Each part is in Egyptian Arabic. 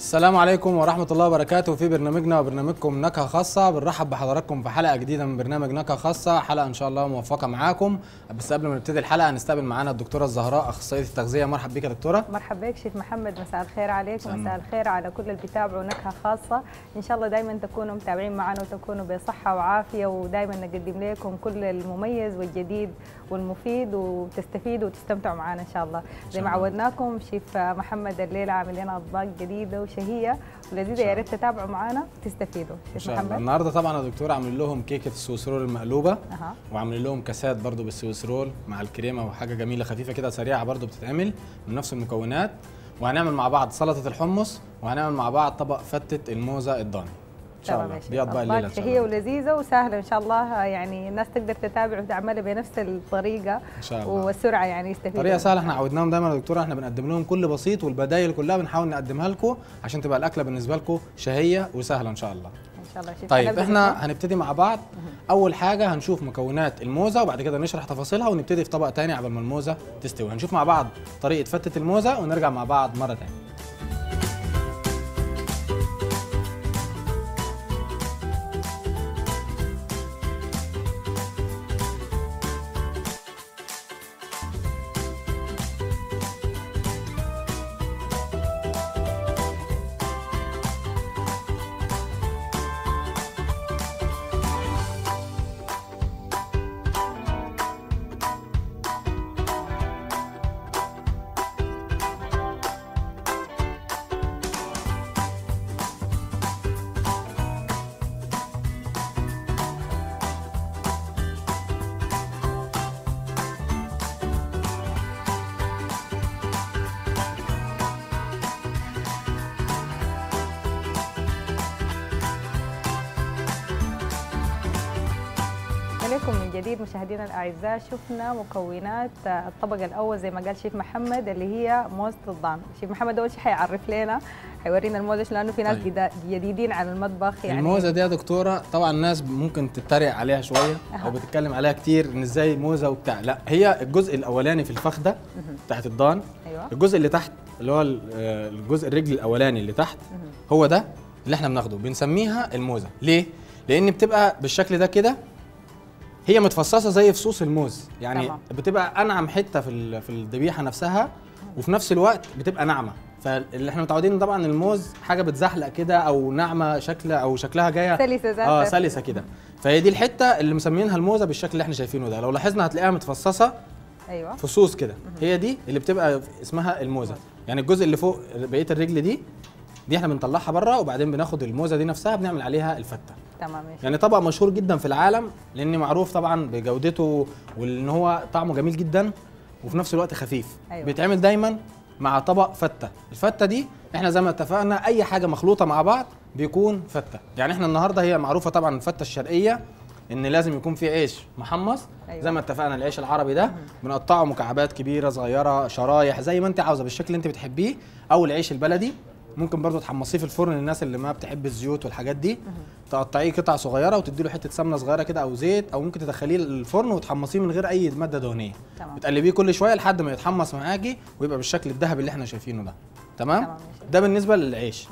السلام عليكم ورحمة الله وبركاته في برنامجنا وبرنامجكم نكهة خاصة بنرحب بحضراتكم في حلقة جديدة من برنامج نكهة خاصة حلقة إن شاء الله موفقة معاكم بس قبل ما نبتدي الحلقة هنستقبل معانا الدكتورة الزهراء أخصائية التغذية مرحب بيك يا دكتورة مرحبا بك شيف محمد مساء الخير عليك مساء ومساء الخير على كل اللي بيتابعوا نكهه خاصه ان شاء الله دائما تكونوا متابعين معنا وتكونوا بصحه وعافيه ودائما نقدم لكم كل المميز والجديد والمفيد وتستفيدوا وتستمتعوا معنا ان شاء الله زي ما شاء الله. عودناكم شيف محمد الليله عامل لنا اطباق جديده وشهيه ولذيذه يا ريت تتابعوا معنا وتستفيدوا إن شيف شاء الله محمد النهاردة طبعا يا دكتورة عاملين لهم كيكة السويس رول المقلوبة اها وعاملين لهم كاسات برضو بالسويس رول مع الكريمة وحاجة جميلة خفيفة كده سريعة برضو بتتعمل من نفس المكونات وهنعمل مع بعض سلطة الحمص وهنعمل مع بعض طبق فتة الموزة الضاني ان شاء تمام الله يا شيف. دي اطباق الليلة ان شاء شهيه الله ولذيذه وسهله ان شاء الله يعني الناس تقدر تتابع وتعملها بنفس الطريقه ان شاء الله والسرعه يعني يستفيدوا طريقه سهله احنا عودناهم دايما يا دكتوره احنا بنقدم لهم كل بسيط والبدايل كلها بنحاول نقدمها لكم عشان تبقى الاكله بالنسبه لكم شهيه وسهله ان شاء الله ان شاء الله شيف طيب هنبدأ احنا هنبتدي مع بعض اول حاجه هنشوف مكونات الموزه وبعد كده نشرح تفاصيلها ونبتدي في طبق تاني قبل ما الموزه تستوي هنشوف مع بعض طريقه فتة الموزه ونرجع مع بعض مره تانية عليكم من جديد مشاهدينا الاعزاء شفنا مكونات الطبق الاول زي ما قال شيف محمد اللي هي موزة الضان شيف محمد اول شيء حيعرف لنا حيورينا الموزة لانه في ناس طيب. جدا- جديدين على المطبخ يعني الموزه دي يا دكتوره طبعا الناس ممكن تتريق عليها شويه أها. او بتتكلم عليها كتير ان ازاي موزه وبتاع لا هي الجزء الاولاني في الفخده بتاعت الضان ايوه الجزء اللي تحت اللي هو ال- آه، الجزء الرجل الاولاني اللي تحت هو ده اللي احنا بناخده بنسميها الموزه ليه لان بتبقى بالشكل ده كده هي متفصصه زي فصوص الموز يعني تمام. بتبقى انعم حته في ال- في الذبيحه نفسها وفي نفس الوقت بتبقى ناعمه فاللي احنا متعودين طبعا الموز حاجه بتزحلق كده او ناعمه شكل او شكلها جايه سلسة ذاتها. اه سلسه كده فهي دي الحته اللي مسمينها الموزه بالشكل اللي احنا شايفينه ده لو لاحظنا هتلاقيها متفصصه ايوه فصوص كده هي دي اللي بتبقى اسمها الموزه يعني الجزء اللي فوق بقيه الرجل دي دي احنا بنطلعها بره وبعدين بناخد الموزه دي نفسها بنعمل عليها الفته تمام يا شيف. يعني طبق مشهور جدا في العالم لان معروف طبعا بجودته وان هو طعمه جميل جدا وفي نفس الوقت خفيف أيوة. بيتعمل دايما مع طبق فته الفته دي احنا زي ما اتفقنا اي حاجه مخلوطه مع بعض بيكون فته يعني احنا النهارده هي معروفه طبعا الفته الشرقيه ان لازم يكون في عيش محمص أيوة. زي ما اتفقنا العيش العربي ده بنقطعه مكعبات كبيره صغيره شرايح زي ما انت عاوزه بالشكل اللي انت بتحبيه او العيش البلدي ممكن برضو تحمصيه في الفرن للناس اللي ما بتحب الزيوت والحاجات دي تقطعيه قطع صغيره وتدي له حته سمنه صغيره كده او زيت او ممكن تدخليه الفرن وتحمصيه من غير اي ماده دهنيه تمام. بتقلبيه كل شويه لحد ما يتحمص معاكي ويبقى بالشكل الذهبي اللي احنا شايفينه ده تمام تمام ماشي. ده بالنسبه للعيش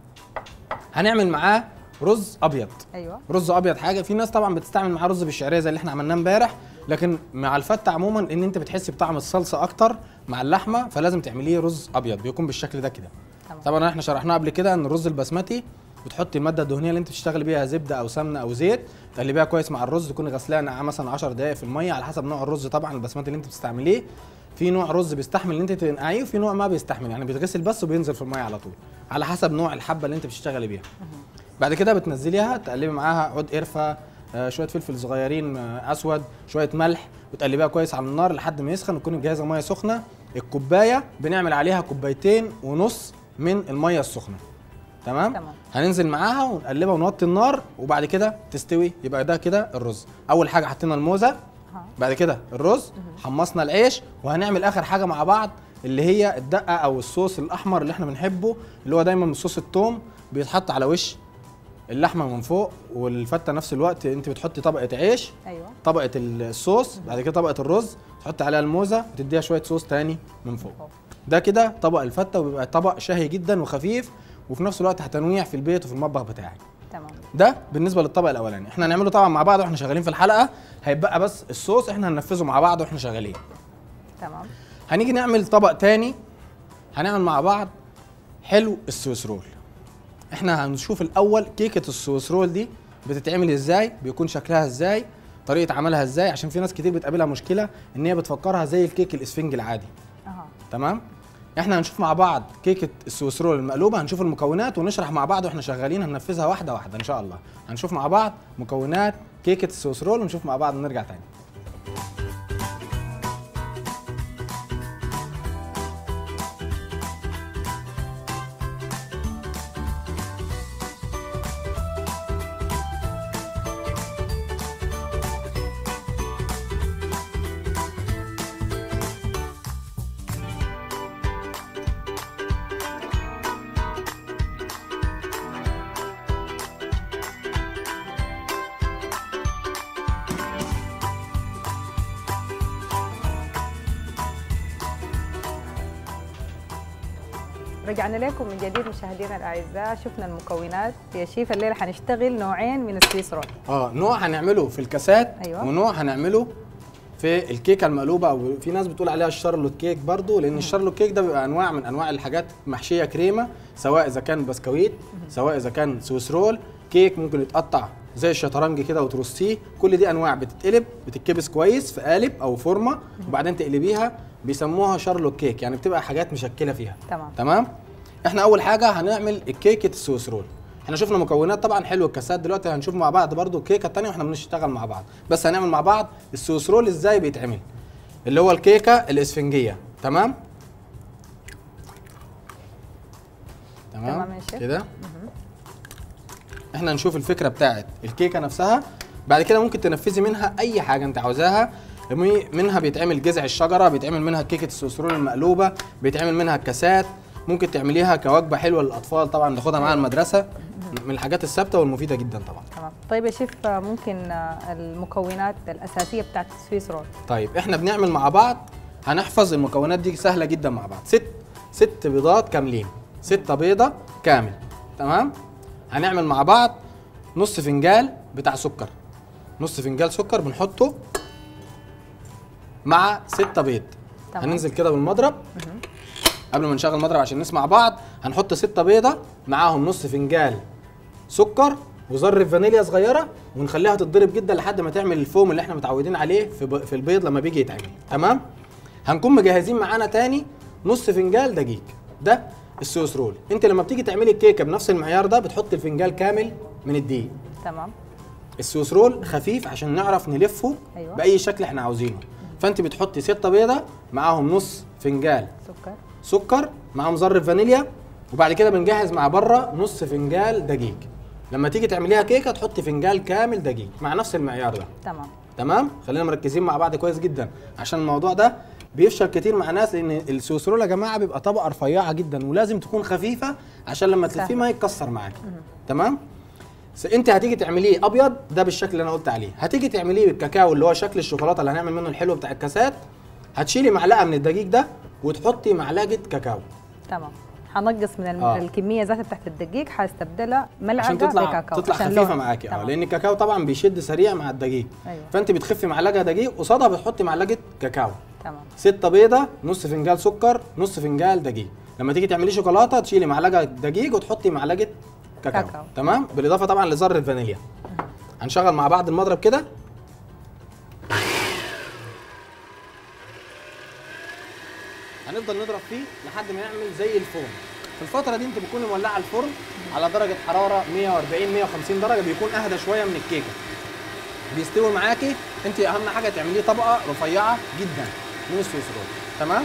هنعمل معاه رز ابيض ايوه رز ابيض حاجه في ناس طبعا بتستعمل معاه رز بالشعريه زي اللي احنا عملناه امبارح لكن مع الفته عموما ان انت بتحسي بطعم الصلصه اكتر مع اللحمه فلازم تعمليه رز ابيض بيكون بالشكل ده كده تمام. طبعا احنا شرحناه قبل كده ان الرز البسمتي بتحطي الماده الدهنيه اللي انت بتشتغلي بيها زبده او سمنه او زيت تقلبيها كويس مع الرز تكوني غسلاها نقعه مثلا 10 دقائق في الميه على حسب نوع الرز طبعا البسمتي اللي انت بتستعمليه في نوع رز بيستحمل ان انت تنقعيه وفي نوع ما بيستحمل يعني بيتغسل بس وبينزل في الميه على طول على حسب نوع الحبه اللي انت بتشتغلي بيها بعد كده بتنزليها تقلبي معاها عود قرفه آه، شويه فلفل صغيرين آه، اسود شويه ملح وتقلبيها كويس على النار لحد ما يسخن وتكون مجهزه ميه سخنه الكوبايه بنعمل عليها كوبايتين ونص من الميه السخنه تمام تمام. هننزل معاها ونقلبها ونوطي النار وبعد كده تستوي يبقى ده كده الرز اول حاجه حطينا الموزه ها. بعد كده الرز حمصنا العيش وهنعمل اخر حاجه مع بعض اللي هي الدقه او الصوص الاحمر اللي احنا بنحبه اللي هو دايما من صوص الثوم بيتحط على وش اللحمه من فوق والفته نفس الوقت انت بتحطي طبقه عيش ايوه طبقه الصوص بعد كده طبقه الرز تحطي عليها الموزه وتديها شويه صوص تاني من فوق ده كده طبق الفته وبيبقى طبق شهي جدا وخفيف وفي نفس الوقت هتنويع في البيت وفي المطبخ بتاعي تمام ده بالنسبه للطبق الاولاني احنا هنعمله طبعا مع بعض واحنا شغالين في الحلقه هيبقى بس الصوص احنا هننفذه مع بعض واحنا شغالين تمام هنيجي نعمل طبق تاني هنعمل مع بعض حلو السويس رول احنا هنشوف الاول كيكه السويس رول دي بتتعمل ازاي بيكون شكلها ازاي طريقه عملها ازاي عشان في ناس كتير بتقابلها مشكله ان هي بتفكرها زي الكيك الاسفنج العادي اها تمام احنا هنشوف مع بعض كيكه السويس رول المقلوبه هنشوف المكونات ونشرح مع بعض واحنا شغالين هننفذها واحده واحده ان شاء الله هنشوف مع بعض مكونات كيكه السويس رول ونشوف مع بعض ونرجع تاني رجعنا لكم من جديد مشاهدينا الاعزاء شفنا المكونات يا شيف الليله حنشتغل نوعين من السويس رول اه نوع هنعمله في الكاسات أيوة. ونوع هنعمله في الكيكه المقلوبه او في ناس بتقول عليها الشارلوت كيك برضو لان الشارلوت كيك ده بيبقى انواع من انواع الحاجات محشيه كريمه سواء اذا كان بسكويت سواء اذا كان سويس رول كيك ممكن يتقطع زي الشطرنج كده وترصيه كل دي انواع بتتقلب بتتكبس كويس في قالب او فورمه وبعدين تقلبيها بيسموها شارلوت كيك يعني بتبقى حاجات مشكله فيها تمام تمام احنا اول حاجه هنعمل الكيكه السويس رول احنا شفنا مكونات طبعا حلو الكاسات دلوقتي هنشوف مع بعض برضو الكيكه التانية واحنا بنشتغل مع بعض بس هنعمل مع بعض السويس رول ازاي بيتعمل اللي هو الكيكه الاسفنجيه تمام تمام تمام يا شيف. كده احنا نشوف الفكره بتاعت الكيكه نفسها بعد كده ممكن تنفذي منها اي حاجه انت عاوزاها مي- منها بيتعمل جذع الشجره بيتعمل منها كيكه السوسرول المقلوبه بيتعمل منها الكاسات ممكن تعمليها كوجبه حلوه للاطفال طبعا ناخدها معاها المدرسه من الحاجات الثابته والمفيده جدا طبعا تمام طيب يا شيف آه، ممكن آه، المكونات الاساسيه بتاعت السويس رول طيب احنا بنعمل مع بعض هنحفظ المكونات دي سهله جدا مع بعض ست ست بيضات كاملين ستة بيضة كامل تمام هنعمل مع بعض نص فنجال بتاع سكر نص فنجال سكر بنحطه مع ستة بيض تمام. هننزل كده بالمضرب قبل ما نشغل المضرب عشان نسمع بعض هنحط ستة بيضة معاهم نص فنجال سكر وذره فانيليا صغيره ونخليها تتضرب جدا لحد ما تعمل الفوم اللي احنا متعودين عليه في ب- في البيض لما بيجي يتعمل تمام هنكون مجهزين معانا تاني نص فنجال دقيق ده السويس رول انت لما بتيجي تعملي الكيكه بنفس المعيار ده بتحط الفنجال كامل من الدقيق تمام السويس رول خفيف عشان نعرف نلفه أيوة. باي شكل احنا عاوزينه فانت بتحطي ستة بيضه معاهم نص فنجال سكر سكر معاهم ذره فانيليا وبعد كده بنجهز مع بره نص فنجال دقيق لما تيجي تعمليها كيكه تحطي فنجال كامل دقيق مع نفس المعيار ده تمام تمام خلينا مركزين مع بعض كويس جدا عشان الموضوع ده بيفشل كتير مع ناس لان السويسرول يا جماعه بيبقى طبقه رفيعه جدا ولازم تكون خفيفه عشان لما تلفيه سهل. ما يتكسر معاكي تمام س- انت هتيجي تعمليه ابيض ده بالشكل اللي انا قلت عليه هتيجي تعمليه بالكاكاو اللي هو شكل الشوكولاته اللي هنعمل منه الحلو بتاع الكاسات هتشيلي معلقه من الدقيق ده وتحطي معلقه كاكاو تمام حنقص من الم... آه. الكميه ذاتها بتاعت الدقيق حاستبدلها ملعقه عشان تطلع بكاكاو تطلع عشان خفيفه لون. معاكي اه تمام. لان الكاكاو طبعا بيشد سريع مع الدقيق أيوة. فانت بتخفي معلقه دقيق قصادها بتحطي معلقه كاكاو تمام ستة بيضة نص فنجان سكر نص فنجان دقيق لما تيجي تعملي شوكولاته تشيلي معلقه دقيق وتحطي معلقه كاكاو, كاكاو. تمام بالاضافه طبعا لذره فانيليا هنشغل مع بعض المضرب كده هنفضل نضرب فيه لحد ما يعمل زي الفوم في الفتره دي انت بتكوني مولعه الفرن على درجه حراره 140 150 درجه بيكون اهدى شويه من الكيكه بيستوي معاكي انت اهم حاجه تعمليه طبقه رفيعه جدا من السويس رول تمام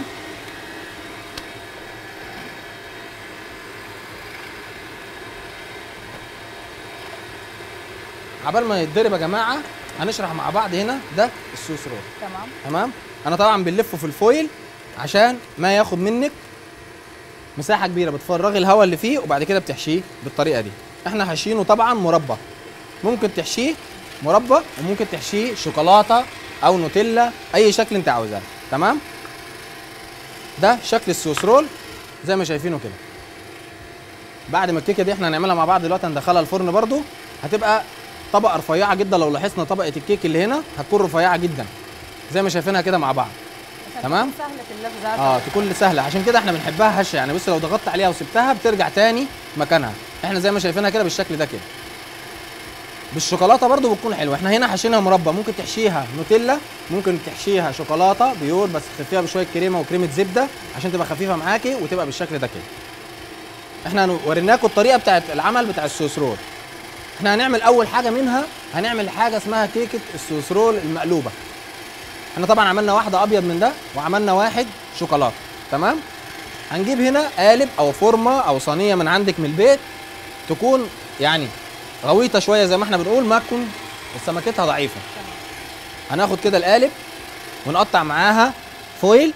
عبال ما يتضرب يا جماعه هنشرح مع بعض هنا ده السويس رول تمام تمام انا طبعا بنلفه في الفويل عشان ما ياخد منك مساحه كبيره بتفرغي الهواء اللي فيه وبعد كده بتحشيه بالطريقه دي احنا حاشينه طبعا مربى ممكن تحشيه مربى وممكن تحشيه شوكولاته او نوتيلا اي شكل انت عاوزاه تمام ده شكل السويس رول زي ما شايفينه كده بعد ما الكيكه دي احنا هنعملها مع بعض دلوقتي هندخلها الفرن برضو هتبقى طبقه رفيعه جدا لو لاحظنا طبقه الكيك اللي هنا هتكون رفيعه جدا زي ما شايفينها كده مع بعض عشان تمام. تكون سهله في اللف ذاتها اه تكون سهله عشان كده احنا بنحبها هشه يعني بص لو ضغطت عليها وسبتها بترجع تاني مكانها احنا زي ما شايفينها كده بالشكل ده كده بالشوكولاته برضو بتكون حلوه احنا هنا حشيناها مربى ممكن تحشيها نوتيلا ممكن تحشيها شوكولاته بيور بس تخفيها بشويه كريمه وكريمه زبده عشان تبقى خفيفه معاكي وتبقى بالشكل ده كده احنا هن- وريناكم الطريقه بتاعت العمل بتاع السويس رول احنا هنعمل اول حاجه منها هنعمل حاجه اسمها كيكه السويس رول المقلوبه احنا طبعا عملنا واحده ابيض من ده وعملنا واحد شوكولاته تمام هنجيب هنا قالب او فورمه او صينيه من عندك من البيت تكون يعني غويطه شويه زي ما احنا بنقول ما تكون سمكتها ضعيفه هناخد كده القالب ونقطع معاها فويل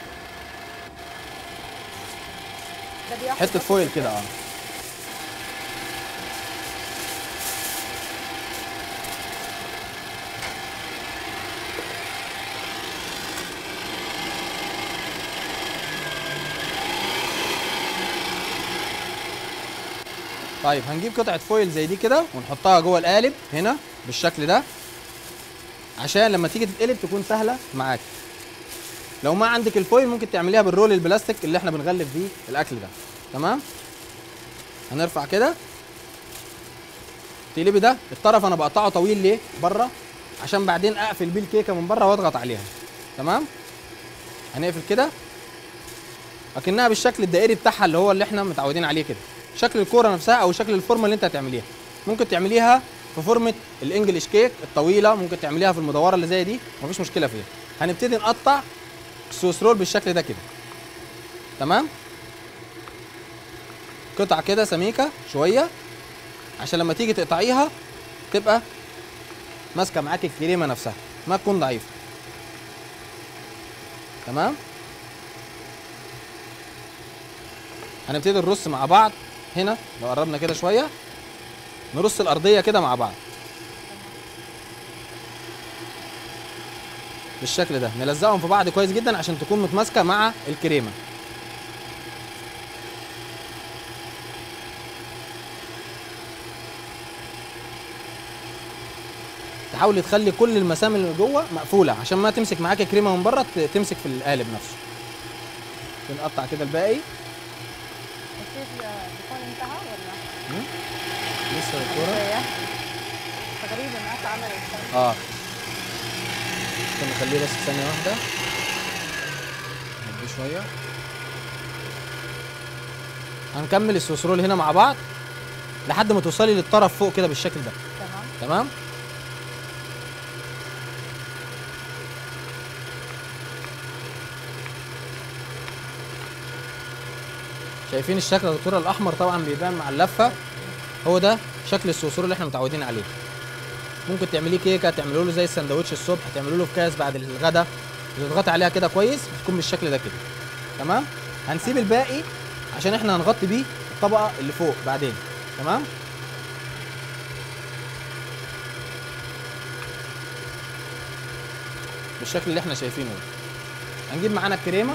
ده بياخد حته فويل كده اه طيب هنجيب قطعه فويل زي دي كده ونحطها جوه القالب هنا بالشكل ده عشان لما تيجي تتقلب تكون سهله معاك لو ما عندك الفويل ممكن تعمليها بالرول البلاستيك اللي احنا بنغلف بيه الاكل ده تمام هنرفع كده تقلبي ده الطرف انا بقطعه طويل ليه بره عشان بعدين اقفل بيه الكيكه من بره واضغط عليها تمام هنقفل كده اكنها بالشكل الدائري بتاعها اللي هو اللي احنا متعودين عليه كده شكل الكوره نفسها او شكل الفورمه اللي انت هتعمليها ممكن تعمليها في فورمه الانجليش كيك الطويله ممكن تعمليها في المدوره اللي زي دي مفيش مشكله فيها هنبتدي نقطع السويس رول بالشكل ده كده تمام قطع كده سميكه شويه عشان لما تيجي تقطعيها تبقى ماسكه معاك الكريمه نفسها ما تكون ضعيفه تمام هنبتدي نرص مع بعض هنا لو قربنا كده شويه نرص الارضيه كده مع بعض بالشكل ده نلزقهم في بعض كويس جدا عشان تكون متماسكه مع الكريمه تحاولي تخلي كل المسام اللي جوه مقفوله عشان ما تمسك معاك كريمه من بره ت- تمسك في القالب نفسه بنقطع كده الباقي الكيك بيكون انتهى ولا؟ لسه الكوره شوية. تقريبا ما اتعمل الشيء. اه ممكن نخليه بس ثانيه واحده نهديه شويه هنكمل السوسرول هنا مع بعض لحد ما توصلي للطرف فوق كده بالشكل ده تمام تمام شايفين الشكل يا دكتوره الاحمر طبعا بيبان مع اللفه هو ده شكل السوسور اللي احنا متعودين عليه ممكن تعمليه كيكه تعملوا له زي السندوتش الصبح تعملوا له في كاس بعد الغدا تضغطي عليها كده كويس بتكون بالشكل ده كده تمام هنسيب الباقي عشان احنا هنغطي بيه الطبقه اللي فوق بعدين تمام بالشكل اللي احنا شايفينه ده هنجيب معانا الكريمه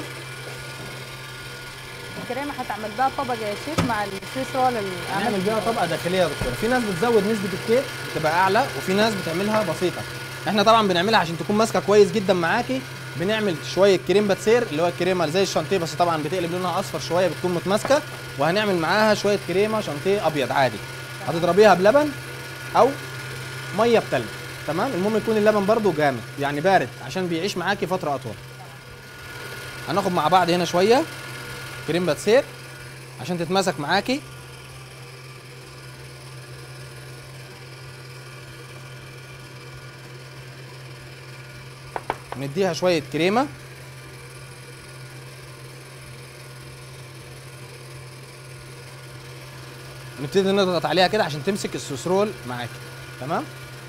الكريمه حتعمل بها طبقه يا شيف مع السويس رول اللي هنعمل بيها طبقه داخليه يا دكتوره في ناس بتزود نسبه الكيك بتبقى اعلى وفي ناس بتعملها بسيطه احنا طبعا بنعملها عشان تكون ماسكه كويس جدا معاكي بنعمل شويه كريم باتسير اللي هو الكريمه زي الشانتيه بس طبعا بتقلب لونها اصفر شويه بتكون متماسكه وهنعمل معاها شويه كريمه شانتيه ابيض عادي هتضربيها بلبن او ميه بتلج تمام المهم يكون اللبن برده جامد يعني بارد عشان بيعيش معاكي فتره اطول هناخد مع بعض هنا شويه كريم باتسير عشان تتماسك معاكي نديها شويه كريمه نبتدي نضغط عليها كده عشان تمسك السوسرول معاكي تمام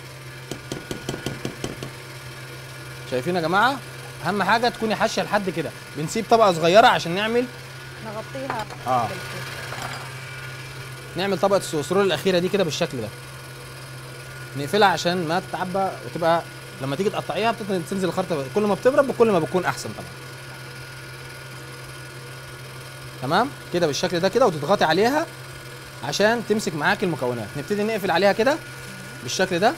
شايفين يا جماعه اهم حاجه تكوني حاشيه لحد كده بنسيب طبقه صغيره عشان نعمل نغطيها آه. بالكيك. نعمل طبقه السوسرول الاخيره دي كده بالشكل ده نقفلها عشان ما تتعبى وتبقى لما تيجي تقطعيها بتبتدي تنزل الخرطه كل ما بتبرد كل ما بتكون احسن طبعا تمام كده بالشكل ده كده وتضغطي عليها عشان تمسك معاك المكونات نبتدي نقفل عليها كده بالشكل ده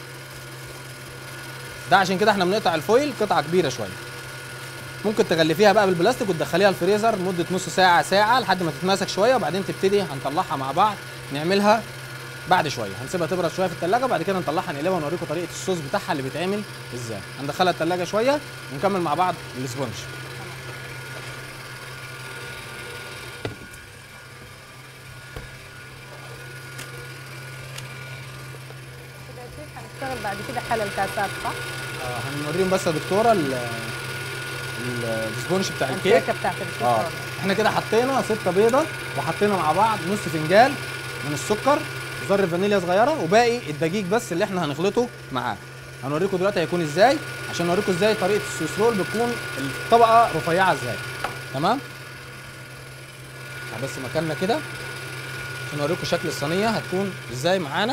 ده عشان كده احنا بنقطع الفويل قطعه كبيره شويه ممكن تغلفيها بقى بالبلاستيك وتدخليها الفريزر لمده نص ساعه ساعه لحد ما تتماسك شويه وبعدين تبتدي هنطلعها مع بعض نعملها بعد شويه هنسيبها تبرد شويه في الثلاجه وبعد كده نطلعها نقلبها ونوريكم طريقه الصوص بتاعها اللي بيتعمل ازاي هندخلها الثلاجه شويه ونكمل مع بعض الاسبونج كده يا شيف هنشتغل بعد كده حل الكاسات صح؟ آه هنوريهم بس يا دكتوره ال- ال- الاسبونج بتاع الكيك الكيكه بتاعت الشيف اه احنا كده حطينا ستة بيضة وحطينا مع بعض نص فنجان من السكر ذره فانيليا صغيره وباقي الدقيق بس اللي احنا هنخلطه معاه هنوريكم دلوقتي هيكون ازاي عشان نوريكم ازاي طريقه السويس رول بتكون الطبقه رفيعه ازاي تمام بس مكاننا كده عشان نوريكم شكل الصينيه هتكون ازاي معانا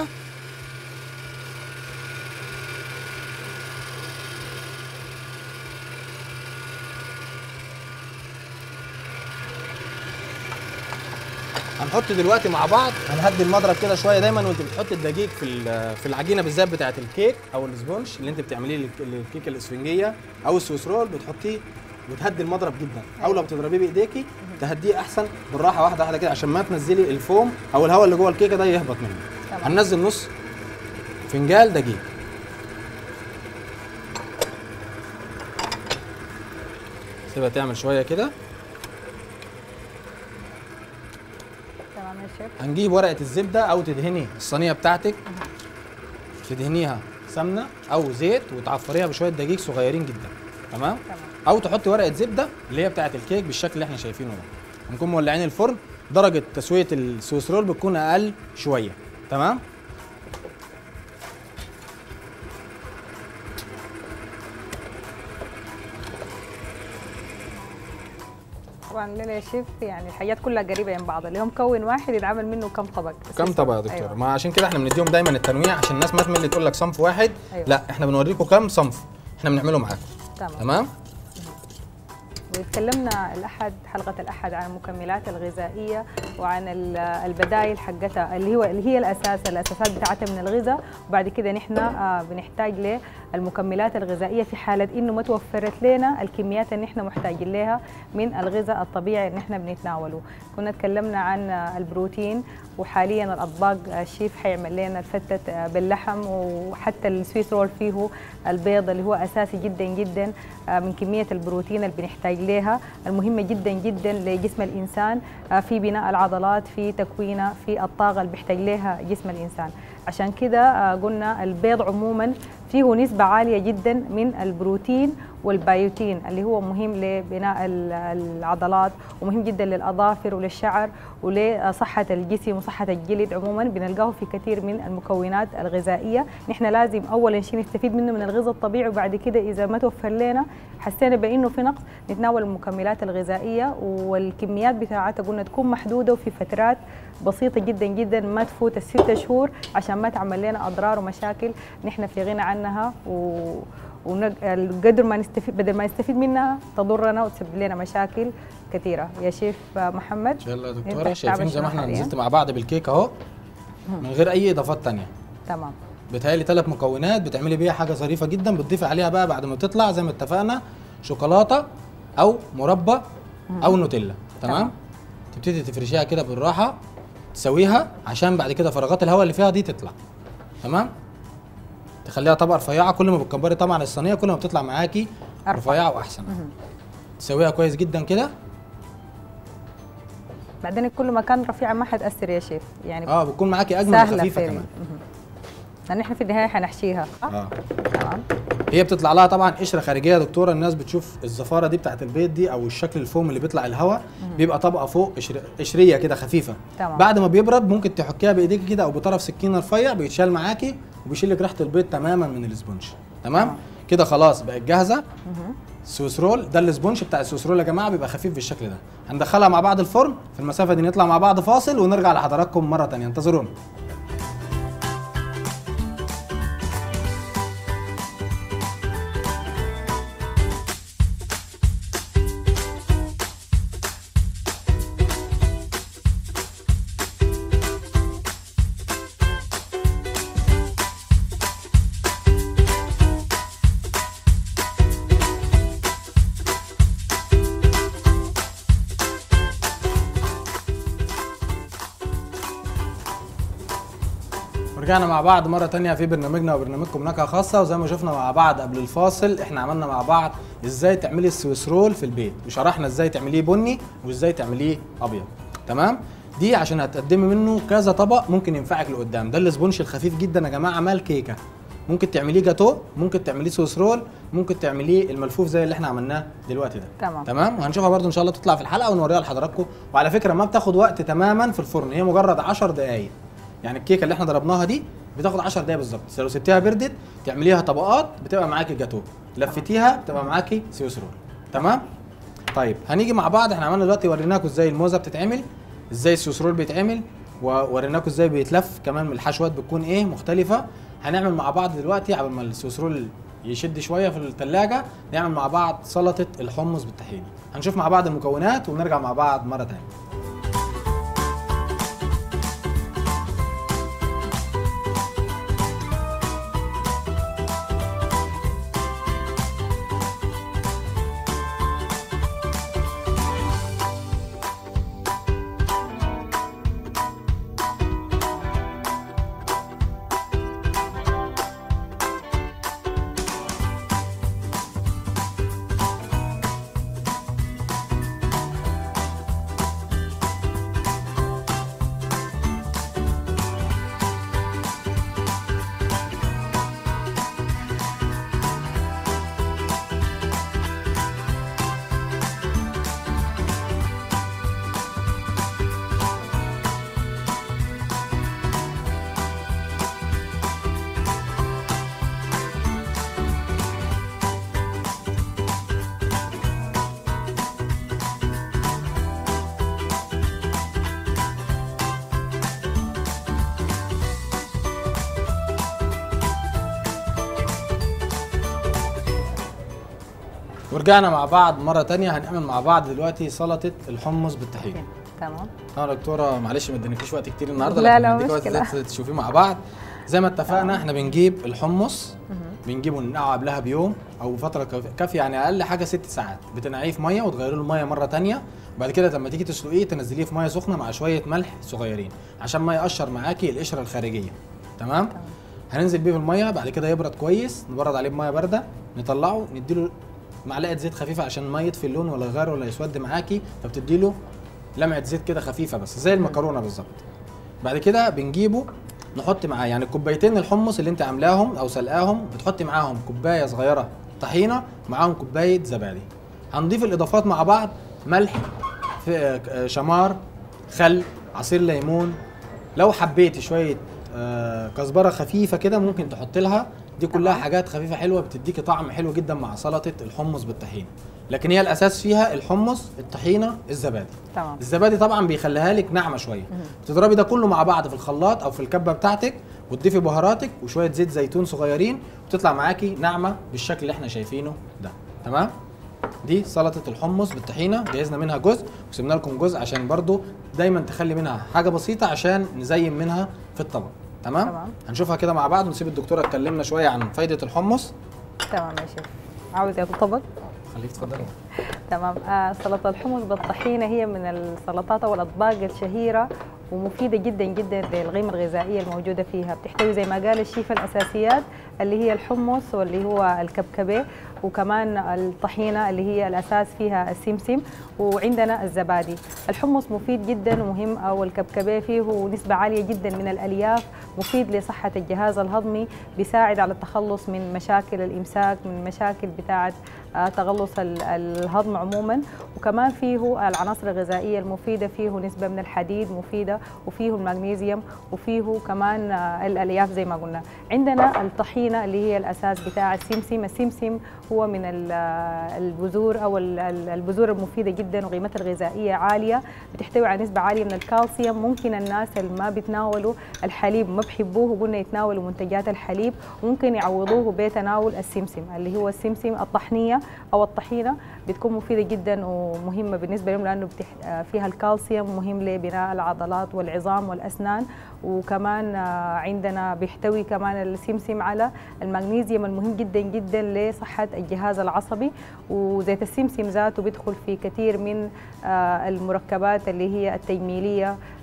هنحط دلوقتي مع بعض هنهدي المضرب كده شويه دايما وانت بتحط الدقيق في ال- في العجينه بالذات بتاعه الكيك او الاسبونج اللي انت بتعمليه للك- للكيك الاسفنجيه او السويس رول بتحطيه وتهدي المضرب جدا او لو بتضربيه بايديكي تهديه احسن بالراحه واحده واحده كده عشان ما تنزلي الفوم او الهواء اللي جوه الكيكه ده يهبط منه تمام. هننزل نص فنجان دقيق سيبها تعمل شويه كده تمام يا شيف هنجيب ورقه الزبده او تدهني الصينيه بتاعتك تدهنيها سمنه او زيت وتعفريها بشويه دقيق صغيرين جدا تمام تمام او تحطي ورقه زبده اللي هي بتاعه الكيك بالشكل اللي احنا شايفينه ده هنكون مولعين الفرن درجه تسويه السويس رول بتكون اقل شويه تمام طبعا ليلى يا شيف يعني الحاجات كلها قريبه من بعض اللي هو مكون واحد يتعمل منه كم طبق كم طبق يا دكتور أيوة. ما عشان كده احنا بنديهم دايما التنويع عشان الناس ما تمل تقول لك صنف واحد أيوة. لا احنا بنوريكم كم صنف احنا بنعمله معاكم تمام تمام وتكلمنا الأحد حلقة الأحد عن المكملات الغذائية وعن ال- البدائل حقتها اللي هو اللي هي الأساس الأساسات بتاعتها من الغذاء وبعد كده نحن آه، بنحتاج للمكملات الغذائية في حالة إنه ما توفرت لنا الكميات اللي نحن محتاجين لها من الغذاء الطبيعي اللي نحن بنتناوله كنا تكلمنا عن آه، البروتين وحاليا الأطباق آه، الشيف حيعمل لنا الفتة آه، باللحم وحتى السويس رول فيه البيض اللي هو أساسي جدا جدا آه، من كمية البروتين اللي بنحتاج لها المهمة جدا جدا لجسم الإنسان آه، في بناء العضلات في تكوينها في الطاقة اللي بيحتاج لها جسم الإنسان عشان كده آه، قلنا البيض عموما فيه نسبة عالية جدا من البروتين والبيوتين اللي هو مهم لبناء ال- العضلات ومهم جدا للأظافر وللشعر ولصحة الجسم وصحة الجلد عموما بنلقاه في كثير من المكونات الغذائية نحن لازم أولا شيء نستفيد منه من الغذاء الطبيعي وبعد كده إذا ما توفر لنا حسينا بأنه في نقص نتناول المكملات الغذائية والكميات بتاعتها قلنا تكون محدودة وفي فترات بسيطة جدا جدا ما تفوت الستة شهور عشان ما تعمل لنا أضرار ومشاكل نحن في غنى عنها و وقدر ما نستفيد بدل ما نستفيد منها تضرنا وتسبب لنا مشاكل كثيرة يا شيف محمد يلا يا نفتح دكتوره كتاب شايفين زي ما احنا الشرح نزلت مع بعض بالكيك اهو من غير اي اضافات تانية تمام بتهيألي ثلاث مكونات بتعملي بيها حاجه ظريفه جدا بتضيفي عليها بقى بعد ما بتطلع زي ما اتفقنا شوكولاته او مربى او نوتيلا تمام. تمام تبتدي تفرشيها كده بالراحه تسويها عشان بعد كده فراغات الهواء اللي فيها دي تطلع تمام تخليها طبقه رفيعه كل ما بتكبري طبعا الصينيه كل ما بتطلع معاكي أرفع. رفيعه واحسن تسويها كويس جدا كده بعدين كل ما كان رفيع ما حتأثر يا شيف يعني اه بتكون معاكي اجمل سهلة وخفيفه في كمان مهم. لأن احنا في النهاية حنحشيها صح؟ اه تمام هي بتطلع لها طبعا قشره خارجيه يا دكتوره الناس بتشوف الزفاره دي بتاعت البيض دي او الشكل الفوم اللي بيطلع الهواء بيبقى طبقه فوق قشر- قشريه كده خفيفه تمام. بعد ما بيبرد ممكن تحكيها بايديك كده او بطرف سكينه رفيع بيتشال معاكي وبيشيل لك ريحه البيض تماما من الاسبونج تمام كده خلاص بقت جاهزه السويس رول ده الاسبونج بتاع السويس رول يا جماعه بيبقى خفيف بالشكل ده هندخلها مع بعض الفرن في المسافه دي نطلع مع بعض فاصل ونرجع لحضراتكم مره تانية انتظرونا رجعنا مع بعض مرة تانية في برنامجنا وبرنامجكم نكهة خاصة وزي ما شفنا مع بعض قبل الفاصل احنا عملنا مع بعض ازاي تعملي السويس رول في البيت وشرحنا ازاي تعمليه بني وازاي تعمليه ابيض تمام دي عشان هتقدمي منه كذا طبق ممكن ينفعك لقدام ده الاسبونش الخفيف جدا يا جماعة مال كيكة ممكن تعمليه جاتو ممكن تعمليه سويس رول ممكن تعمليه الملفوف زي اللي احنا عملناه دلوقتي ده تمام. تمام وهنشوفها برضو ان شاء الله تطلع في الحلقه ونوريها لحضراتكم وعلى فكره ما بتاخد وقت تماما في الفرن هي مجرد 10 دقائق يعني الكيكه اللي احنا ضربناها دي بتاخد 10 دقايق بالظبط بس لو سبتيها بردت تعمليها طبقات بتبقى معاكي جاتو لفتيها بتبقى معاكي سويس رول تمام طيب هنيجي مع بعض احنا عملنا دلوقتي وريناكم ازاي الموزه بتتعمل ازاي السويس رول بيتعمل ووريناكم ازاي بيتلف كمان الحشوات بتكون ايه مختلفه هنعمل مع بعض دلوقتي قبل ما السويس رول يشد شويه في الثلاجه نعمل مع بعض سلطه الحمص بالطحينه هنشوف مع بعض المكونات ونرجع مع بعض مره ثانيه ورجعنا مع بعض مره تانية هنعمل مع بعض دلوقتي سلطه الحمص بالطحينه تمام اه دكتوره معلش ما ادينيكيش وقت كتير النهارده لا، لكن لا، هديك وقت مشكلة. ازاي تشوفيه مع بعض زي ما اتفقنا احنا بنجيب الحمص بنجيبه ننقعه قبلها بيوم او فتره كاف- كافيه يعني اقل حاجه ست ساعات بتنقعيه في ميه وتغيري له الميه مره تانية وبعد كده لما تيجي تسلقيه تنزليه في ميه سخنه مع شويه ملح صغيرين عشان ما يقشر معاكي القشره الخارجيه تمام هننزل بيه في الميه بعد كده يبرد كويس نبرد عليه بميه بارده نطلعه نديله معلقه زيت خفيفه عشان ما يطفي اللون ولا يغير ولا يسود معاكي فبتديله لمعه زيت كده خفيفه بس زي المكرونه بالظبط بعد كده بنجيبه نحط معاه يعني كوبايتين الحمص اللي انت عاملاهم او سلقاهم بتحطي معاهم كوبايه صغيره طحينه معاهم كوبايه زبادي هنضيف الاضافات مع بعض ملح في آه، شمار خل عصير ليمون لو حبيتي شويه آه، كزبره خفيفه كده ممكن تحط لها دي كلها تمام. حاجات خفيفه حلوه بتديكي طعم حلو جدا مع سلطه الحمص بالطحينه لكن هي الاساس فيها الحمص الطحينه الزبادي تمام الزبادي طبعا بيخليها لك ناعمه شويه بتضربي ده كله مع بعض في الخلاط او في الكبه بتاعتك وتضيفي بهاراتك وشويه زيت زيتون صغيرين وتطلع معاكي ناعمه بالشكل اللي احنا شايفينه ده تمام دي سلطه الحمص بالطحينه جهزنا منها جزء وسيبنا لكم جزء عشان برضو دايما تخلي منها حاجه بسيطه عشان نزين منها في الطبق تمام, تمام. هنشوفها كده مع بعض ونسيب الدكتوره تكلمنا شويه عن فايده الحمص تمام يا شيخ عاوز ياكل طبق خليك تفضلي تمام آه سلطة الحمص بالطحينة هي من السلطات أو الأطباق الشهيرة ومفيدة جدا جدا للقيمة الغذائية الموجودة فيها بتحتوي زي ما قال الشيف الأساسيات اللي هي الحمص واللي هو الكبكبة وكمان الطحينة اللي هي الأساس فيها السمسم وعندنا الزبادي الحمص مفيد جدا ومهم أو الكبكبة فيه نسبة عالية جدا من الألياف مفيد لصحة الجهاز الهضمي بيساعد على التخلص من مشاكل الإمساك من مشاكل بتاعة آه، تغلص ال- الهضم عموما وكمان فيه العناصر الغذائية المفيدة فيه نسبة من الحديد مفيدة وفيه المغنيسيوم وفيه كمان آه، الألياف زي ما قلنا عندنا الطحينة اللي هي الأساس بتاع السمسم السمسم هو من ال- آه، البذور أو ال- ال- البذور المفيدة جدا وقيمتها الغذائية عالية بتحتوي على نسبة عالية من الكالسيوم ممكن الناس اللي ما بيتناولوا الحليب ما بحبوه وقلنا يتناولوا منتجات الحليب ممكن يعوضوه بتناول السمسم اللي هو السمسم الطحنية أو الطحينة بتكون مفيدة جدا ومهمة بالنسبة لهم لأنه بتح... آه، فيها الكالسيوم مهم لبناء العضلات والعظام والأسنان وكمان آه، عندنا بيحتوي كمان السمسم على المغنيسيوم المهم جدا جدا لصحة الجهاز العصبي وزيت السمسم ذاته بيدخل في كثير من آه، المركبات اللي هي التجميلية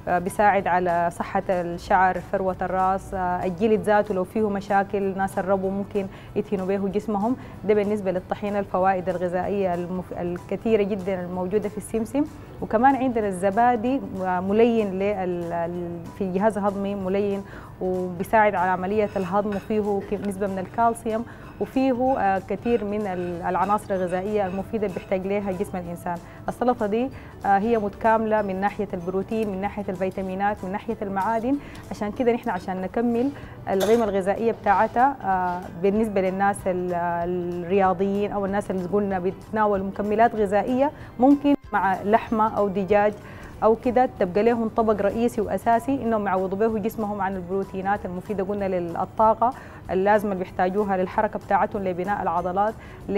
آه، بيساعد على صحة الشعر فروة الراس آه، الجلد ذاته لو فيه مشاكل ناس الربو ممكن يدهنوا به جسمهم ده بالنسبة للطحينة الفوائد الغذائية المف... الكثيرة جدا الموجودة في السمسم وكمان عندنا الزبادي آه، ملين لل... ال- في الجهاز الهضمي ملين وبيساعد على عملية الهضم وفيه ك- نسبة من الكالسيوم وفيه آه، كثير من ال- العناصر الغذائية المفيدة اللي بيحتاج لها جسم الإنسان السلطة دي آه، هي متكاملة من ناحية البروتين من ناحية الفيتامينات من ناحية المعادن عشان كده نحن عشان نكمل القيمة الغذائية بتاعتها آه، بالنسبة للناس ال- الرياضيين أو الناس اللي قلنا بيتناولوا مكملات غذائية ممكن مع لحمة أو دجاج او كده تبقى لهم طبق رئيسي واساسي انهم يعوضوا به جسمهم عن البروتينات المفيده قلنا للطاقه اللازمه اللي بيحتاجوها للحركه بتاعتهم لبناء العضلات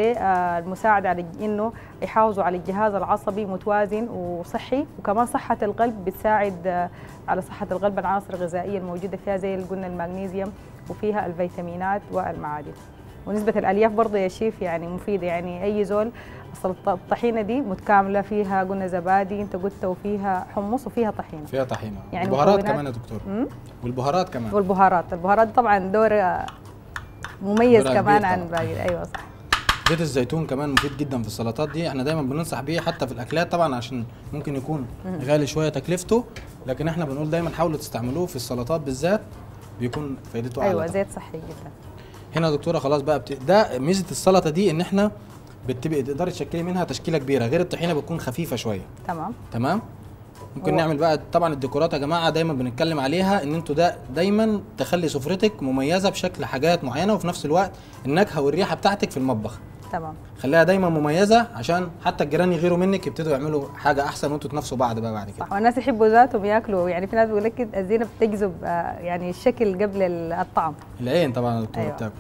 للمساعده على انه يحافظوا على الجهاز العصبي متوازن وصحي وكمان صحه القلب بتساعد آه، على صحه القلب العناصر الغذائيه الموجوده فيها زي اللي قلنا المغنيسيوم وفيها الفيتامينات والمعادن ونسبة الألياف برضه يا شيف يعني مفيدة يعني أي زول السلطة- الطحينة دي متكاملة فيها قلنا زبادي أنت قلت وفيها حمص وفيها طحينة فيها طحينه يعني البهارات مكونات- كمان يا دكتور مم؟ والبهارات كمان والبهارات البهارات طبعا دور آه، مميز دورها كمان كبير عن طبعاً. باقي أيوة صح زيت الزيتون كمان مفيد جدا في السلطات دي احنا دايما بننصح بيه حتى في الاكلات طبعا عشان ممكن يكون غالي شويه تكلفته لكن احنا بنقول دايما حاولوا تستعملوه في السلطات بالذات بيكون فايدته اعلى أيوة طبعاً. زيت صحي جدا هنا يا دكتوره خلاص بقى بت... ده ميزه السلطه دي ان احنا بتبقى تقدري تشكلي منها تشكيله كبيره غير الطحينه بتكون خفيفه شويه تمام تمام ممكن هو- نعمل بقى طبعا الديكورات يا جماعه دايما بنتكلم عليها ان انتوا ده دايما تخلي سفرتك مميزه بشكل حاجات معينه وفي نفس الوقت النكهه والريحه بتاعتك في المطبخ تمام خليها دايما مميزه عشان حتى الجيران يغيروا منك يبتدوا يعملوا حاجه احسن وانتوا تنافسوا بعض بقى بعد كده صح والناس يحبوا ذاتهم ياكلوا يعني في ناس بيقول لك الزينة بتجذب آه، يعني الشكل قبل الطعم العين طبعا يا دكتوره أيوة. بتاكله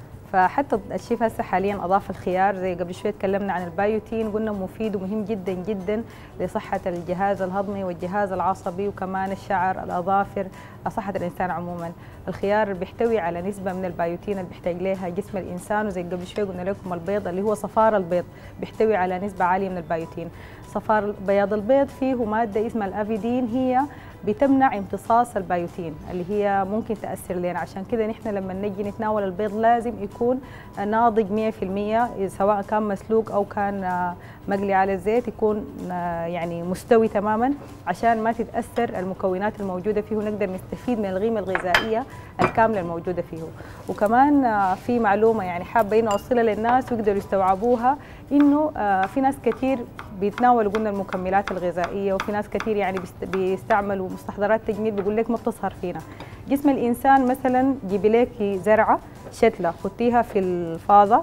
فحتى الشيف هسه حاليا اضاف الخيار زي قبل شويه تكلمنا عن البايوتين قلنا مفيد ومهم جدا جدا لصحه الجهاز الهضمي والجهاز العصبي وكمان الشعر الاظافر صحه الانسان عموما الخيار بيحتوي على نسبه من البايوتين اللي بيحتاج لها جسم الانسان وزي قبل شويه قلنا لكم البيض اللي هو صفار البيض بيحتوي على نسبه عاليه من البايوتين صفار بياض البيض فيه ماده اسمها الافيدين هي بتمنع امتصاص البيوتين اللي هي ممكن تاثر لنا عشان كده نحن لما نجي نتناول البيض لازم يكون ناضج 100% سواء كان مسلوق او كان آه، مقلي على الزيت يكون آه، يعني مستوي تماما عشان ما تتاثر المكونات الموجوده فيه ونقدر نستفيد من القيمه الغذائيه الكامله الموجوده فيه وكمان آه، في معلومه يعني حابه انه اوصلها للناس ويقدروا يستوعبوها انه آه، في ناس كثير بيتناولوا قلنا المكملات الغذائيه وفي ناس كثير يعني بيست- بيستعملوا مستحضرات تجميل بيقول لك ما بتظهر فينا جسم الانسان مثلا جيبي لك زرعه شتله خديها في الفاضه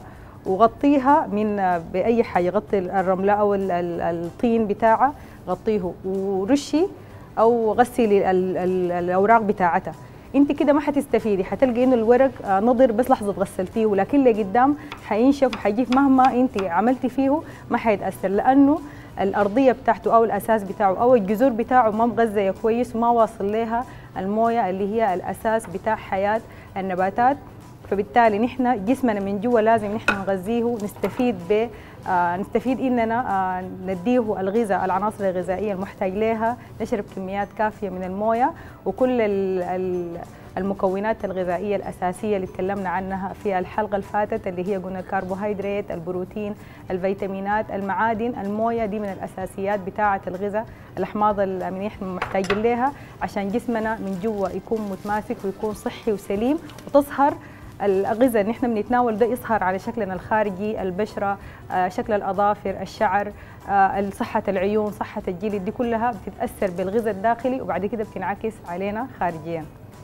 وغطيها من باي حاجه غطي الرمله او ال- ال- الطين بتاعها غطيه ورشي او غسلي ال- ال- الاوراق بتاعتها انت كده ما حتستفيدي حتلقي انه الورق آه، نضر بس لحظه غسلتيه ولكن لقدام حينشف وحيجيف مهما انت عملتي فيه ما حيتاثر لانه الارضيه بتاعته او الاساس بتاعه او الجذور بتاعه ما مغذيه كويس وما واصل لها المويه اللي هي الاساس بتاع حياه النباتات فبالتالي نحن جسمنا من جوا لازم نحن نغذيه ونستفيد ب آه نستفيد اننا آه نديه الغذاء العناصر الغذائيه المحتاج لها نشرب كميات كافيه من المويه وكل ال ال المكونات الغذائيه الاساسيه اللي تكلمنا عنها في الحلقه اللي فاتت اللي هي قلنا الكربوهيدرات البروتين الفيتامينات المعادن المويه دي من الاساسيات بتاعه الغذاء الاحماض الامينيه احنا محتاجين لها عشان جسمنا من جوا يكون متماسك ويكون صحي وسليم وتظهر الغذاء اللي احنا بنتناول ده يظهر على شكلنا الخارجي البشره آه، شكل الاظافر الشعر آه، صحه العيون صحه الجلد دي كلها بتتاثر بالغذاء الداخلي وبعد كده بتنعكس علينا خارجيا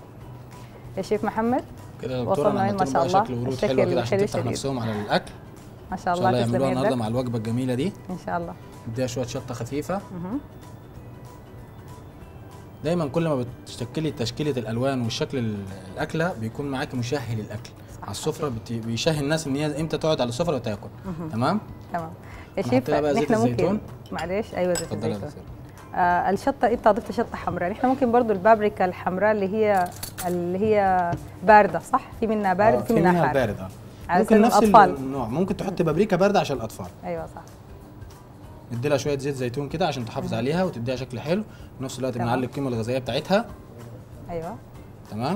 يا شيف محمد كده يا دكتوره وصلنا انا وين ما عملت شاء لهم بقى الله. شكل ورود الشكل حلوه كده عشان حلو تفتح شديد. نفسهم على الاكل ما شاء ان شاء الله الله تسلم يعملوها النهارده يدك مع الوجبه الجميله دي ان شاء الله اديها شويه شطه خفيفه مهم. دايما كل ما بتشكلي تشكيله الالوان والشكل ال- الاكله بيكون معاكي مشهي للاكل على السفره بت- بيشهي الناس ان هي امتى تقعد على السفره وتاكل تمام تمام يا أنا شيف حطيت لها بقى زيت نحن ممكن الزيتون. معلش ايوه زيت اتفضلي يا الزيتون دكتورة. آه الشطه انت ضفت شطه حمراء نحن ممكن برضو البابريكا الحمراء اللي هي اللي هي بارده صح في منها بارد آه، وفي منها حار بارد اه على ممكن سبيل نفس الأطفال. النوع ممكن تحطي بابريكا بارده عشان الاطفال ايوه صح ندي لها شويه زيت زيتون كده عشان تحافظ عليها وتديها شكل حلو في نفس الوقت تمام. بنعلي القيمه الغذائيه بتاعتها ايوه تمام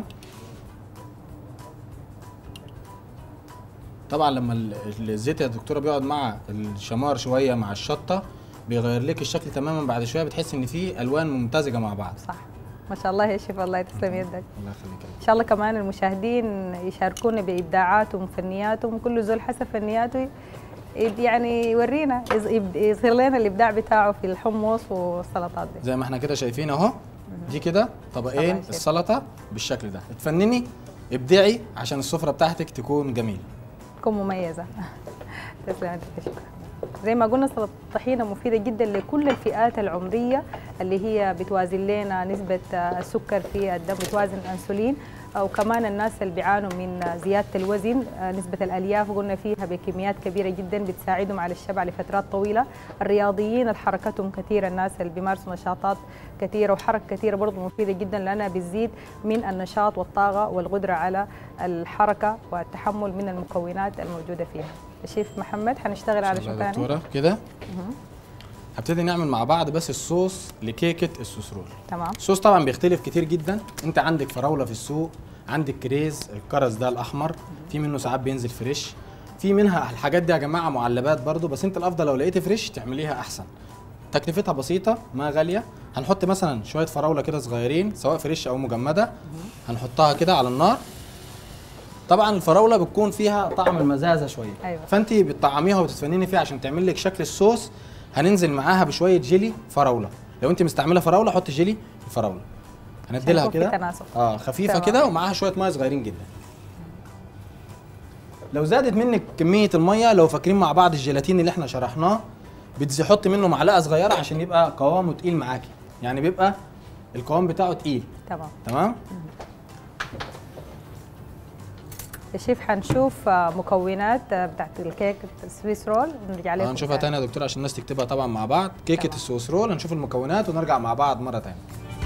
طبعا لما ال- الزيت يا دكتوره بيقعد مع الشمار شويه مع الشطه بيغير لك الشكل تماما بعد شويه بتحس ان في الوان ممتزجه مع بعض صح ما شاء الله يا شيف الله تسلم يدك الله يخليك يا ان شاء الله كمان المشاهدين يشاركونا بابداعاتهم وفنياتهم كل زول حسب فنياته يب- يعني يورينا يز- يب- يظهر لنا الابداع بتاعه في الحمص والسلطات دي زي ما احنا كده شايفين اهو دي كده طبقين طبعاً شايف. السلطه بالشكل ده اتفنني ابدعي عشان السفره بتاعتك تكون جميله تكون مميزه تسلم يدك يا شيف زي ما قلنا سلطه الطحينه مفيده جدا لكل الفئات العمريه اللي هي بتوازن لنا نسبه آه، السكر في الدم بتوازن الانسولين وكمان الناس اللي بيعانوا من زياده الوزن آه، نسبه الالياف قلنا فيها بكميات كبيره جدا بتساعدهم على الشبع لفترات طويله الرياضيين اللي حركتهم كثيره الناس اللي بيمارسوا نشاطات كثيره وحركه كثيره برضه مفيده جدا لانها بتزيد من النشاط والطاقه والقدره على الحركه والتحمل من المكونات الموجوده فيها الشيف محمد حنشتغل على شو يا ثاني دكتوره كده هبتدي نعمل مع بعض بس الصوص لكيكه السوسرول تمام الصوص طبعا بيختلف كتير جدا انت عندك فراوله في السوق عندك كريز الكرز ده الاحمر في منه ساعات بينزل فريش في منها الحاجات دي يا جماعه معلبات برضو بس انت الافضل لو لقيت فريش تعمليها احسن تكلفتها بسيطه ما غاليه هنحط مثلا شويه فراوله كده صغيرين سواء فريش او مجمده هنحطها كده على النار طبعا الفراوله بتكون فيها طعم المزازه شويه أيوة. فانت بتطعميها وبتتفنني فيها عشان تعمل لك شكل الصوص هننزل معاها بشويه جيلي فراوله لو انت مستعمله فراوله حط جيلي الفراوله هندي لها يكون في كده تناسق. اه خفيفه تمام. كده ومعاها شويه ميه صغيرين جدا لو زادت منك كميه الميه لو فاكرين مع بعض الجيلاتين اللي احنا شرحناه بتحط منه معلقه صغيره عشان يبقى قوامه تقيل معاكي يعني بيبقى القوام بتاعه تقيل تمام تمام يا شيف حنشوف آه، مكونات آه، بتاعت الكيك السويس رول نرجع لكم هنشوفها تاني يا دكتور عشان الناس تكتبها طبعا مع بعض كيكه تمام. السويس رول هنشوف المكونات ونرجع مع بعض مره تانية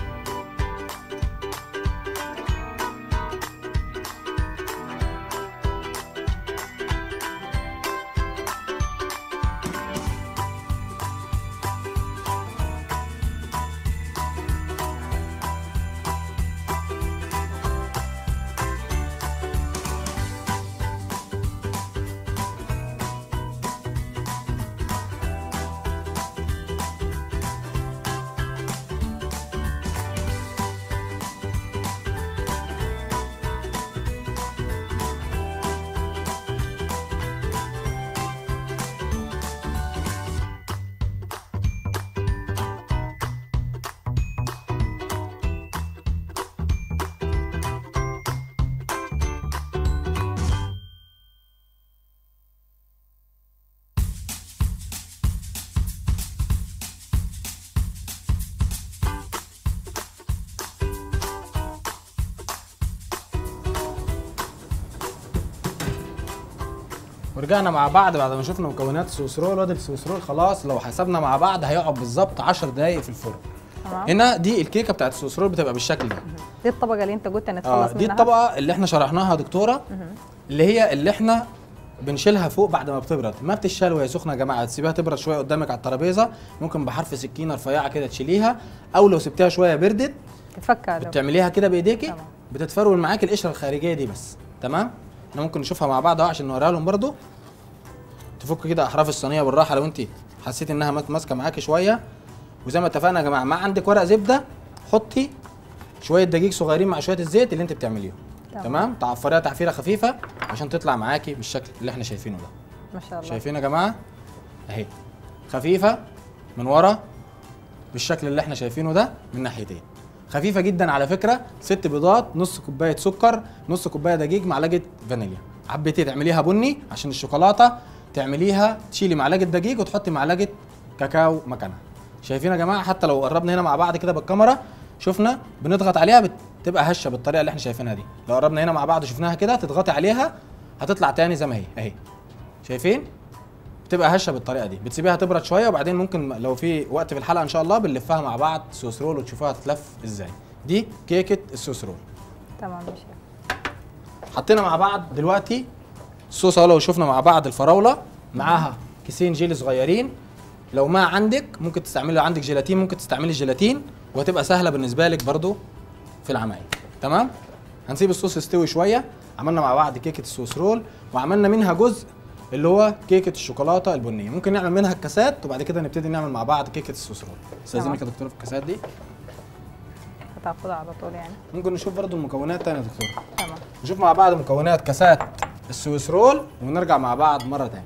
ورجعنا مع بعض بعد ما شفنا مكونات السويس رول وادي السويس رول خلاص لو حسبنا مع بعض هيقعد بالظبط 10 دقايق في الفرن تمام هنا دي الكيكه بتاعت السويس رول بتبقى بالشكل ده دي الطبقه اللي انت قلت نتخلص اه دي منها الطبقه اللي احنا شرحناها يا دكتوره اللي هي اللي احنا بنشيلها فوق بعد ما بتبرد ما بتشال وهي سخنه يا جماعه تسيبها تبرد شويه قدامك على الترابيزه ممكن بحرف سكينه رفيعه كده تشيليها او لو سبتها شويه بردت تتفكى لو بتعمليها كده بايديكي تمام. بتتفرول معاك القشره الخارجيه دي بس تمام احنا ممكن نشوفها مع بعض اهو عشان نوريها لهم برضو تفك كده احراف الصينيه بالراحه لو انت حسيت انها مات- ماسكه معاكي شويه وزي ما اتفقنا يا جماعه ما عندك ورق زبده حطي شويه دقيق صغيرين مع شويه الزيت اللي انت بتعمليهم تمام. تمام تعفريها تعفيره خفيفه عشان تطلع معاكي بالشكل اللي احنا شايفينه ده ما شاء الله شايفين يا جماعه اهي خفيفه من ورا بالشكل اللي احنا شايفينه ده من ناحيتين خفيفه جدا على فكره ست بيضات نص كوبايه سكر نص كوبايه دقيق معلقه فانيليا حبيتي تعمليها بني عشان الشوكولاته تعمليها تشيلي معلقه دقيق وتحطي معلقه كاكاو مكانها شايفين يا جماعه حتى لو قربنا هنا مع بعض كده بالكاميرا شفنا بنضغط عليها بتبقى هشه بالطريقه اللي احنا شايفينها دي لو قربنا هنا مع بعض شفناها كده تضغطي عليها هتطلع تاني زي ما هي اهي شايفين بتبقى هشه بالطريقه دي بتسيبيها تبرد شويه وبعدين ممكن لو في وقت في الحلقه ان شاء الله بنلفها مع بعض سوس رول وتشوفوها تتلف ازاي دي كيكه السوس رول تمام يا شيف حطينا مع بعض دلوقتي الصوص اهو لو شفنا مع بعض الفراوله معاها كيسين جيلي صغيرين لو ما عندك ممكن تستعملي لو عندك جيلاتين ممكن تستعملي الجيلاتين وهتبقى سهله بالنسبه لك برضو في العمايل تمام هنسيب الصوص يستوي شويه عملنا مع بعض كيكه السويس رول وعملنا منها جزء اللي هو كيكه الشوكولاته البنيه ممكن نعمل منها الكاسات وبعد كده نبتدي نعمل مع بعض كيكه السويس رول استاذنك يا دكتوره في الكاسات دي هتاخدها على طول يعني ممكن نشوف برضو المكونات تاني يا دكتوره تمام نشوف مع بعض مكونات كاسات السويس رول ونرجع مع بعض مره تانية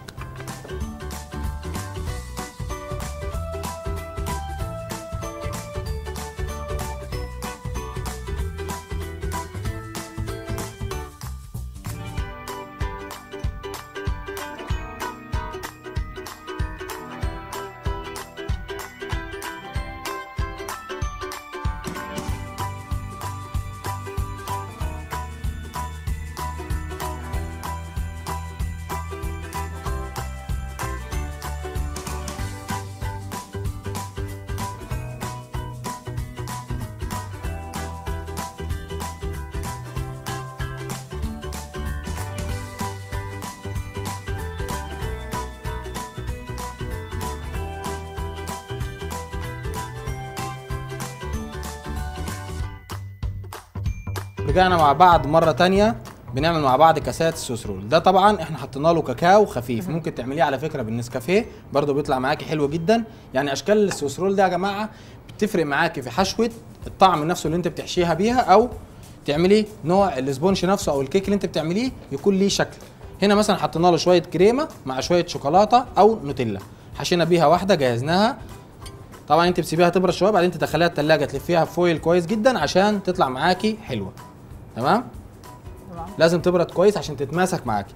رجعنا مع بعض مره تانية بنعمل مع بعض كاسات السويس رول ده طبعا احنا حطينا له كاكاو خفيف ممكن تعمليه على فكره بالنسكافيه برضه بيطلع معاكي حلو جدا يعني اشكال السويس رول ده يا جماعه بتفرق معاكي في حشوه الطعم نفسه اللي انت بتحشيها بيها او تعملي نوع الاسبونش نفسه او الكيك اللي انت بتعمليه يكون ليه شكل هنا مثلا حطينا له شويه كريمه مع شويه شوكولاته او نوتيلا حشينا بيها واحده جهزناها طبعا انت بتسيبيها تبرد شويه بعدين تدخليها التلاجة تلفيها بفويل كويس جدا عشان تطلع معاكي حلوه تمام تمام لازم تبرد كويس عشان تتماسك معاكي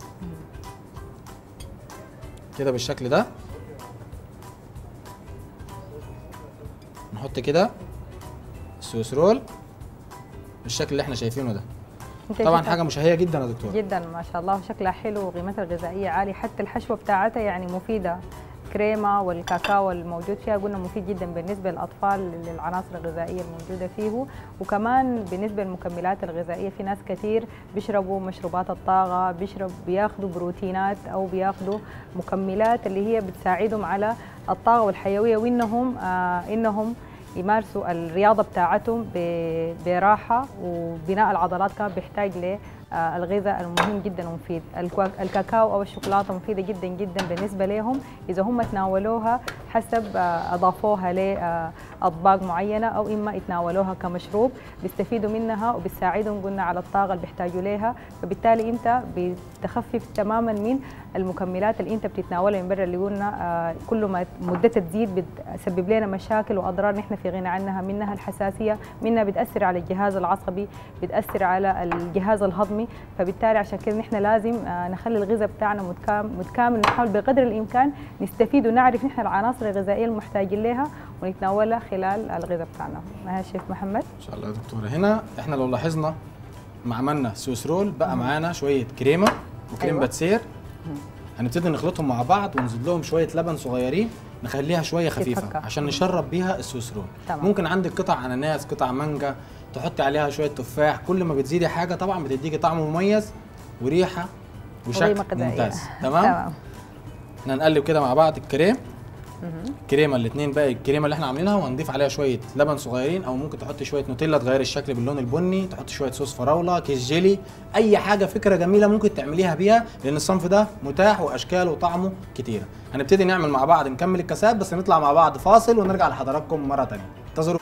كده بالشكل ده نحط كده السويس رول بالشكل اللي احنا شايفينه ده انت طبعا شايفة حاجه مشهيه جدا يا دكتور جدا ما شاء الله شكلها حلو وقيمتها الغذائيه عاليه حتى الحشوه بتاعتها يعني مفيده كريمه والكاكاو الموجود فيها قلنا مفيد جدا بالنسبه للاطفال للعناصر الغذائيه الموجوده فيه وكمان بالنسبه للمكملات الغذائيه في ناس كثير بيشربوا مشروبات الطاقه بيشرب بياخذوا بروتينات او بياخذوا مكملات اللي هي بتساعدهم على الطاقه والحيويه وانهم آه انهم يمارسوا الرياضه بتاعتهم ب- براحه وبناء العضلات كمان بيحتاج ل آه، الغذاء المهم جدا ومفيد الكوا- الكاكاو او الشوكولاته مفيده جدا جدا بالنسبه لهم اذا هم تناولوها حسب آه، اضافوها لاطباق معينه او اما يتناولوها كمشروب بيستفيدوا منها وبتساعدهم قلنا على الطاقه اللي بيحتاجوا لها فبالتالي انت بتخفف تماما من المكملات اللي انت بتتناولها من برا اللي قلنا آه، كل ما مدتها تزيد بتسبب لنا مشاكل واضرار نحن في غنى عنها منها الحساسيه منها بتاثر على الجهاز العصبي بتاثر على الجهاز الهضمي فبالتالي عشان كده نحن لازم آه، نخلي الغذاء بتاعنا متكامل متكامل نحاول بقدر الامكان نستفيد ونعرف نحن العناصر الغذائيه المحتاجين لها ونتناولها خلال الغذاء بتاعنا معها الشيف محمد ان شاء الله يا دكتوره هنا احنا لو لاحظنا ما عملنا سويس رول بقى معانا شويه كريمه وكريم أيوة. باتسير هنبتدي نخلطهم مع بعض ونزيد لهم شويه لبن صغيرين نخليها شويه خفيفه تتفكك. عشان نشرب بيها السويس رول تمام. ممكن عندك قطع اناناس قطع مانجا تحطي عليها شويه تفاح كل ما بتزيدي حاجه طبعا بتديكي طعم مميز وريحه وشكل وقيمة غذائية. ممتاز تمام تمام احنا نقلب كده مع بعض الكريم الكريمه الاثنين باقي الكريمه اللي احنا عاملينها وهنضيف عليها شويه لبن صغيرين او ممكن تحطي شويه نوتيلا تغير الشكل باللون البني تحطي شويه صوص فراوله كيس جيلي اي حاجه فكره جميله ممكن تعمليها بيها لان الصنف ده متاح واشكاله وطعمه كتيره هنبتدي نعمل مع بعض نكمل الكاسات بس نطلع مع بعض فاصل ونرجع لحضراتكم مره تانية انتظروا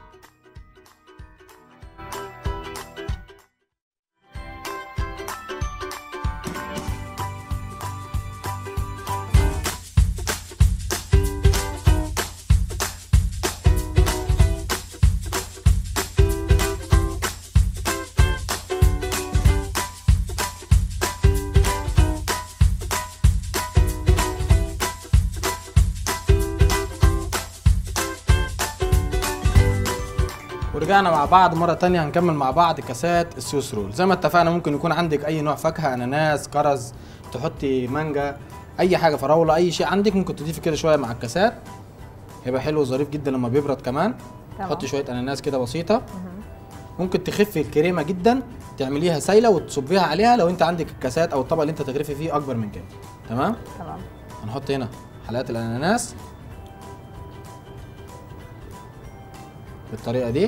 ورجعنا مع بعض مرة تانية هنكمل مع بعض كاسات السويس رول زي ما اتفقنا ممكن يكون عندك أي نوع فاكهة أناناس كرز تحطي مانجا أي حاجة فراولة أي شيء عندك ممكن تضيفي كده شوية مع الكاسات هيبقى حلو وظريف جدا لما بيبرد كمان تمام. تحطي شوية أناناس كده بسيطة ممكن تخفي الكريمة جدا تعمليها سايلة وتصبيها عليها لو أنت عندك الكاسات أو الطبق اللي أنت تغرفي فيه أكبر من كده تمام تمام هنحط هنا حلقات الأناناس بالطريقه دي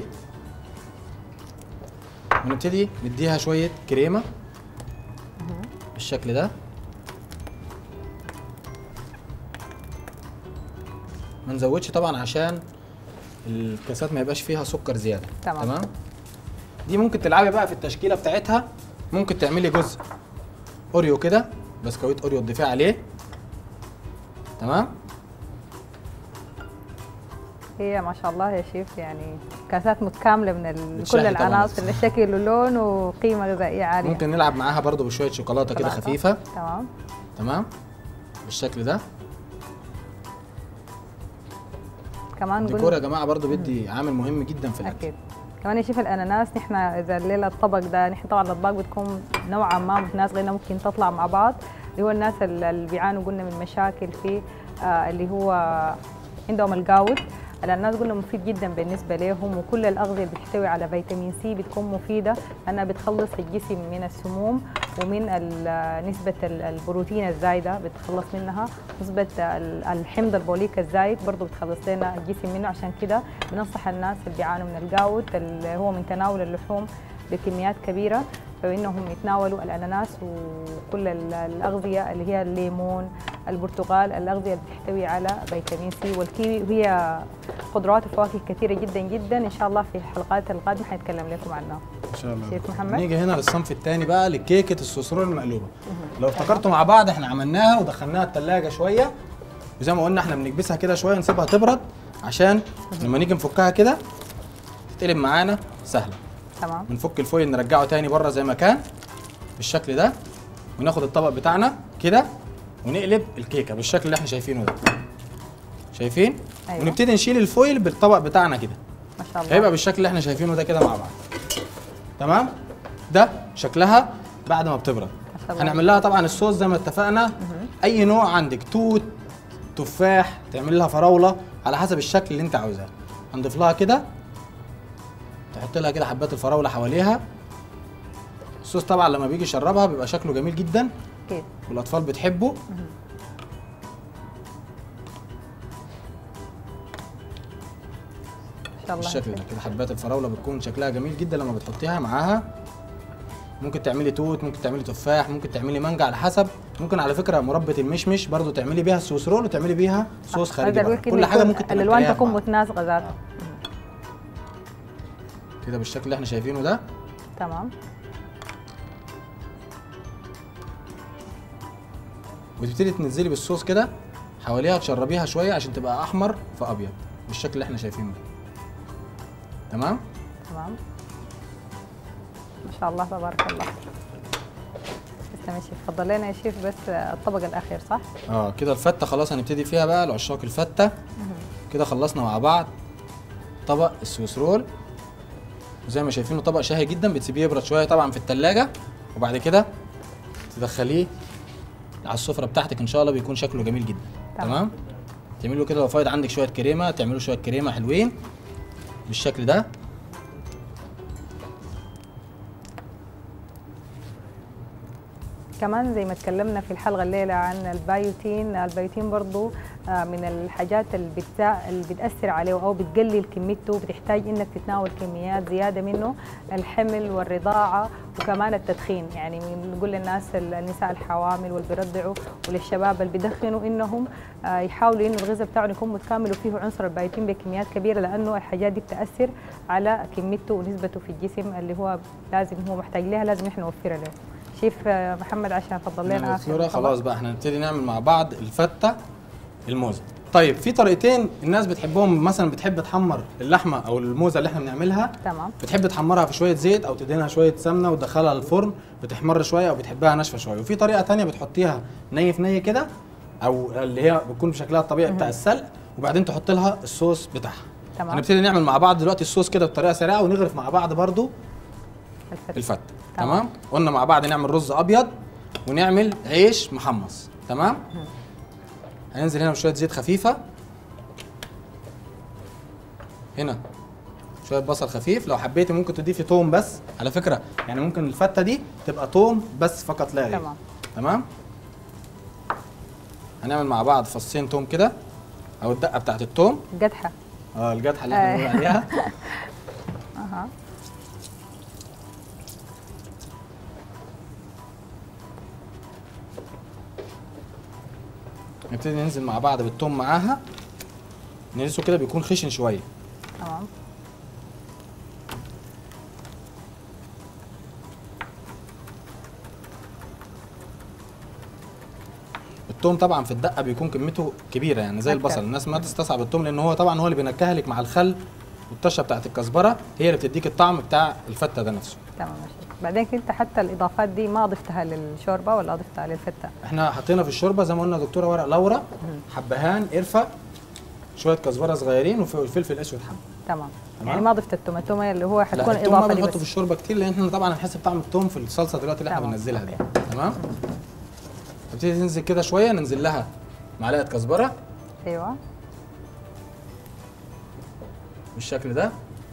ونبتدي نديها شويه كريمه بالشكل ده ما نزودش طبعا عشان الكاسات ما يبقاش فيها سكر زياده تمام. تمام دي ممكن تلعبي بقى في التشكيله بتاعتها ممكن تعملي جزء اوريو كده بسكويت اوريو تضيفيه عليه تمام هي ما شاء الله يا شيف يعني كاسات متكامله من ال... بتشهي كل طبعاً. العناصر الشكل واللون وقيمه غذائيه عاليه ممكن نلعب معاها برضو بشويه شوكولاته كده شوكولاتة. خفيفه تمام تمام بالشكل ده كمان الديكور يا قلنا جماعه برضو بيدي عامل مهم جدا في الاكل اكيد كمان يا شيف الاناناس نحن اذا الليله الطبق ده نحن طبعا الاطباق بتكون نوعا ما متناسقه لانها ممكن تطلع مع بعض اللي هو الناس اللي اللي بيعانوا قلنا من مشاكل في آه اللي هو عندهم القاود الاناناس قلنا مفيد جدا بالنسبه لهم وكل الاغذيه اللي بتحتوي على فيتامين سي بتكون مفيده لانها بتخلص الجسم من السموم ومن ال- نسبه ال- البروتين الزايده بتخلص منها نسبه ال- الحمض البوليك الزايد برضه بتخلص لنا الجسم منه عشان كده بننصح الناس اللي بيعانوا من القاود اللي هو من تناول اللحوم بكميات كبيره فانهم يتناولوا الاناناس وكل ال- الاغذيه اللي هي الليمون البرتقال الاغذيه اللي بتحتوي على فيتامين سي والكيوي وهي خضروات وفواكه كثيره جدا جدا ان شاء الله في الحلقات القادمه حنتكلم لكم عنها ان شاء الله شيف محمد. نيجي هنا للصنف الثاني بقى لكيكه السوسرول المقلوبه لو افتكرتوا مع بعض احنا عملناها ودخلناها الثلاجه شويه وزي ما قلنا احنا بنكبسها كده شويه نسيبها تبرد عشان لما نيجي نفكها كده تتقلب معانا سهله تمام بنفك الفويل نرجعه تاني بره زي ما كان بالشكل ده وناخد الطبق بتاعنا كده ونقلب الكيكه بالشكل اللي احنا شايفينه ده شايفين أيوة. ونبتدي نشيل الفويل بالطبق بتاعنا كده ما شاء الله هيبقى بالشكل اللي احنا شايفينه ده كده مع بعض تمام ده شكلها بعد ما بتبرد ما شاء الله. هنعمل لها طبعا الصوص زي ما اتفقنا اي نوع عندك توت تفاح تعمل لها فراوله على حسب الشكل اللي انت عاوزاه هنضيف لها كده تحط لها كده حبات الفراوله حواليها الصوص طبعا لما بيجي يشربها بيبقى شكله جميل جدا اكيد والاطفال بتحبه ما شاء الله بالشكل ده كده حبات الفراوله بتكون شكلها جميل جدا لما بتحطيها معاها ممكن تعملي توت ممكن تعملي تفاح ممكن تعملي مانجا على حسب ممكن على فكره مربى المشمش برضو تعملي بيها السوس رول وتعملي بيها صوص خارجي هذا بره. الوقت كل حاجه يكون ممكن الالوان تنكريها تكون في بعض. متناسقه ذاتها كده بالشكل اللي احنا شايفينه ده تمام وتبتدي تنزلي بالصوص كده حواليها تشربيها شويه عشان تبقى احمر في ابيض بالشكل اللي احنا شايفينه ده تمام تمام ما شاء الله تبارك الله تسلم يا شيف فضل لنا يا شيف بس الطبق الاخير صح؟ اه كده الفته خلاص هنبتدي فيها بقى لعشاق الفته كده خلصنا مع بعض طبق السويس رول وزي ما شايفينه طبق شهي جدا بتسيبيه يبرد شويه طبعا في التلاجة وبعد كده تدخليه على السفره بتاعتك ان شاء الله بيكون شكله جميل جدا تمام. تمام تعملوا كده لو فايض عندك شويه كريمه تعملوا شويه كريمه حلوين بالشكل ده كمان زي ما اتكلمنا في الحلقه الليله عن البايوتين البايوتين برضو آه، من الحاجات اللي, بتسا... اللي بتاثر عليه او بتقلل كميته بتحتاج انك تتناول كميات زياده منه الحمل والرضاعه وكمان التدخين يعني بنقول للناس النساء الحوامل واللي بيرضعوا وللشباب اللي بيدخنوا انهم آه، يحاولوا انه الغذاء بتاعهم يكون متكامل وفيه عنصر البايوتين بكميات كبيره لانه الحاجات دي بتاثر على كميته ونسبته في الجسم اللي هو لازم هو محتاج لها لازم احنا نوفرها له شيف آه، محمد عشان فضل لنا نعمل اخر الصورة طبق. خلاص بقى احنا هنبتدي نعمل مع بعض الفته الموزه طيب في طريقتين الناس بتحبهم مثلا بتحب تحمر اللحمه او الموزه اللي احنا بنعملها تمام بتحب تحمرها في شويه زيت او تدهنها شويه سمنه وتدخلها الفرن بتحمر شويه او بتحبها ناشفه شويه وفي طريقه تانية بتحطيها ني في ني كده او اللي هي بتكون بشكلها الطبيعي بتاع السلق وبعدين تحط لها الصوص بتاعها تمام. هنبتدي نعمل مع بعض دلوقتي الصوص كده بطريقه سريعه ونغرف مع بعض برضو الفتة. الفته تمام. تمام قلنا مع بعض نعمل رز ابيض ونعمل عيش محمص تمام هننزل هنا بشويه زيت خفيفه هنا شويه بصل خفيف لو حبيتي ممكن تضيفي توم بس على فكره يعني ممكن الفته دي تبقى توم بس فقط لا غير تمام تمام هنعمل مع بعض فصين توم كده او الدقه بتاعت التوم قدحه اه الجدحه اللي احنا آه. بنقول عليها اها نبتدي ننزل مع بعض بالثوم معاها نرسه كده بيكون خشن شويه تمام الثوم طبعا في الدقه بيكون كميته كبيره يعني زي أكتر. البصل الناس ما تستصعب الثوم لان هو طبعا هو اللي بينكهلك مع الخل والطشه بتاعت الكزبره هي اللي بتديك الطعم بتاع الفته ده نفسه تمام يا شيف بعدين انت حتى الاضافات دي ما ضفتها للشوربه ولا ضفتها للفته احنا حطينا في الشوربه زي ما قلنا دكتوره ورق لورا حبهان قرفه شويه كزبره صغيرين وف- والفلفل اسود حبه تمام تمام. يعني ما ضفت التوم التوم اللي هو لا حتكون الثوم ما اضافه دي بنحطه بس في الشوربه كتير لان احنا طبعا هنحس بطعم الثوم في الصلصه دلوقتي اللي احنا تمام. بننزلها دي أوكي. تمام نبتدي ننزل كده شويه ننزل لها معلقه كزبره ايوه بالشكل ده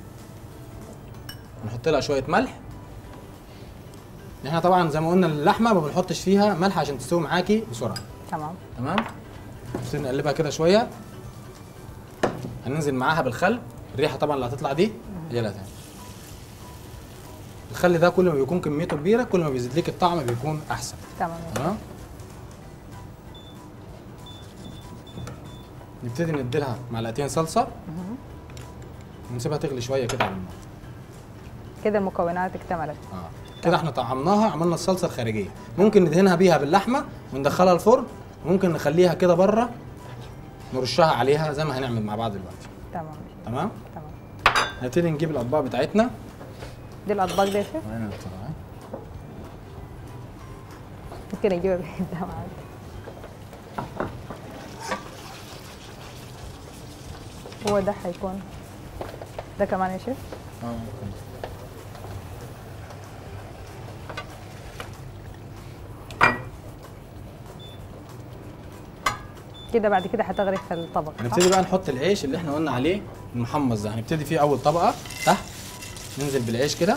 نحط لها شويه ملح احنا طبعا زي ما قلنا اللحمه ما بنحطش فيها ملح عشان تستوي معاكي بسرعه تمام تمام نبتدي نقلبها كده شويه هننزل معاها بالخل الريحه طبعا اللي هتطلع دي هي اللي هتعمل الخل ده كل ما بيكون كميته كبيره كل ما بيزيد لك الطعم بيكون احسن تمام يا شيف. تمام نبتدي نديلها معلقتين صلصه ونسيبها تغلي شويه كده على النار كده المكونات اكتملت اه كده احنا طعمناها عملنا الصلصه الخارجيه ممكن ندهنها بيها باللحمه وندخلها الفرن وممكن نخليها كده بره نرشها عليها زي ما هنعمل مع بعض دلوقتي تمام يا شيف. تمام تمام هنبتدي نجيب الاطباق بتاعتنا دي الاطباق دي يا شيف وهنا بسرعة. ممكن اجيبها قدام عادي هو ده حيكون ده كمان يا شيف اه ممكن. كده بعد كده حتغرف الطبق صح؟ هنبتدي بقى نحط العيش اللي احنا قلنا عليه المحمص ده هنبتدي فيه اول طبقه تحت ننزل بالعيش كده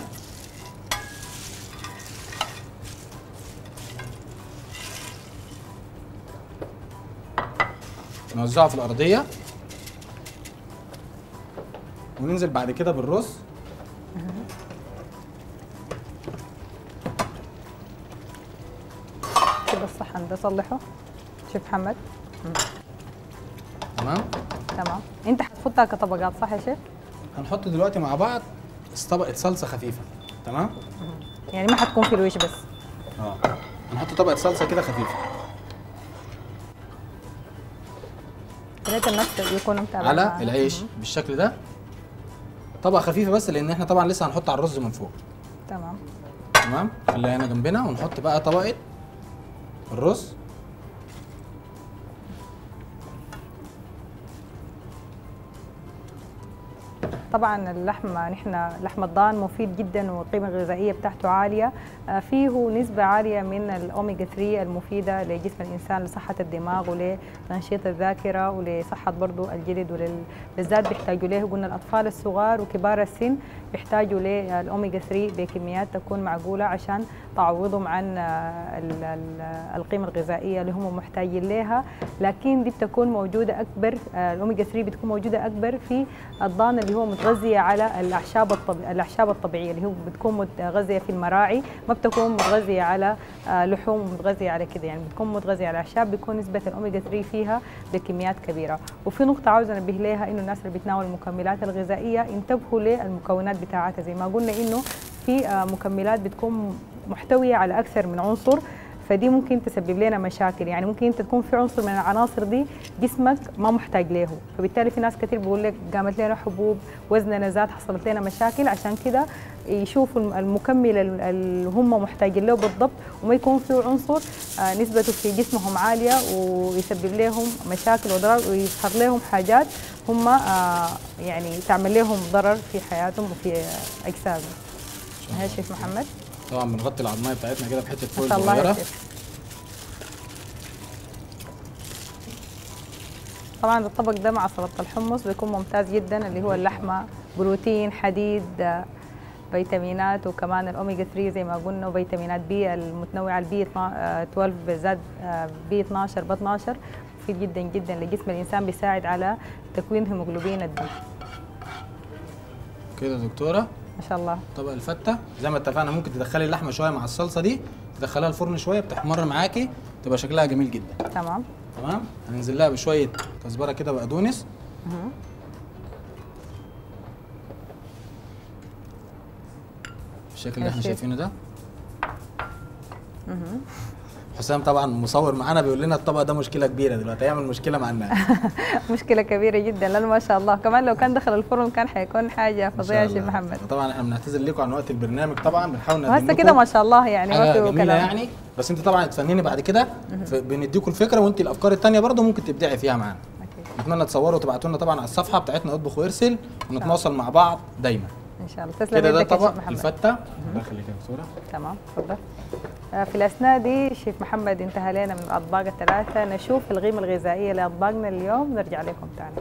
نوزعه في الارضيه وننزل بعد كده بالرز كده الصحن ده صلحه شيف محمد تمام تمام انت حتحطها كطبقات صح يا شيف هنحط دلوقتي مع بعض طبقه صلصه خفيفه تمام يعني ما حتكون في الوش بس اه هنحط طبقه صلصه كده خفيفه يا ريت الناس يكونوا متابعين على معنا. العيش مهم. بالشكل ده طبقه خفيفه بس لان احنا طبعا لسه هنحط على الرز من فوق تمام تمام خليها هنا جنبنا ونحط بقى طبقه الرز طبعا اللحمه نحن لحم الضان مفيد جدا والقيمه الغذائيه بتاعته عاليه آه، فيه نسبه عاليه من الاوميجا 3 المفيده لجسم الانسان لصحه الدماغ ولتنشيط الذاكره ولصحه برضو الجلد ولل... بالذات بيحتاجوا له قلنا الاطفال الصغار وكبار السن بيحتاجوا للاوميجا 3 بكميات تكون معقوله عشان تعوضهم عن آه، ال- ال- القيمه الغذائيه اللي هم محتاجين لها لكن دي بتكون موجوده اكبر آه، الاوميجا 3 بتكون موجوده اكبر في الضان اللي هو متغذيه على الاعشاب الطب... الاعشاب الطبيعيه اللي هو بتكون متغذيه في المراعي ما بتكون متغذيه على آه، لحوم ومتغذيه على كده يعني بتكون متغذيه على اعشاب بيكون نسبه الاوميجا 3 فيها بكميات كبيره وفي نقطه عاوزه انبه لها انه الناس اللي بتناول المكملات الغذائيه انتبهوا للمكونات بتاعتها زي ما قلنا انه في آه، مكملات بتكون محتويه على اكثر من عنصر فدي ممكن تسبب لنا مشاكل يعني ممكن انت تكون في عنصر من العناصر دي جسمك ما محتاج له فبالتالي في ناس كتير بيقول لك قامت لنا حبوب وزننا زاد حصلت لنا مشاكل عشان كده يشوفوا الم- المكمل ال- اللي هم محتاجين له بالضبط وما يكون فيه عنصر آه، نسبته في جسمهم عاليه ويسبب لهم مشاكل وضرر ويظهر لهم حاجات هم آه، يعني تعمل لهم ضرر في حياتهم وفي آه، اجسادهم هاي شيف محمد طبعا بنغطي العظميه بتاعتنا كده بحته ما فويل شاء الله يا صغيره شيف طبعا الطبق ده مع سلطه الحمص بيكون ممتاز جدا اللي هو اللحمه بروتين حديد آه، فيتامينات وكمان الاوميجا 3 زي ما قلنا وفيتامينات بي المتنوعه البي 12 بالذات بي 12 ب 12 مفيد جدا جدا لجسم الانسان بيساعد على تكوين هيموجلوبين الدم كده يا دكتوره ما شاء الله طبق الفته زي ما اتفقنا ممكن تدخلي اللحمه شويه مع الصلصه دي تدخليها الفرن شويه بتحمر معاكي تبقى شكلها جميل جدا تمام تمام هننزل لها بشويه كزبره كده بقدونس مهم. بالشكل اللي احنا ماشي. شايفينه ده مهم. حسام طبعا مصور معانا بيقول لنا الطبق ده مشكله كبيره دلوقتي هيعمل مشكله مع الناس مشكله كبيره جدا لانه ما شاء الله كمان لو كان دخل الفرن كان حيكون حاجه ما فظيعه شاء شيخ الله. محمد طبعا احنا بنعتذر لكم عن وقت البرنامج طبعا بنحاول نقدم وهسه لكم كده ما شاء الله يعني ما حاجه في جميله كلام يعني بس انت طبعا تفنني بعد كده ف- بنديكم الفكره وانت الافكار التانيه برضه ممكن تبدعي فيها معانا أكيد. نتمنى تصوروا وتبعتوا لنا طبعا على الصفحه بتاعتنا اطبخ وارسل ونتواصل مع بعض دايما ان شاء الله تسلم كده ده يدك يا طبق شيخ محمد الفته الله يخليك يا دكتوره تمام تفضل آه، في الاثناء دي شيف محمد انتهى لنا من الاطباق الثلاثه نشوف القيمه الغذائيه لاطباقنا اليوم نرجع لكم ثاني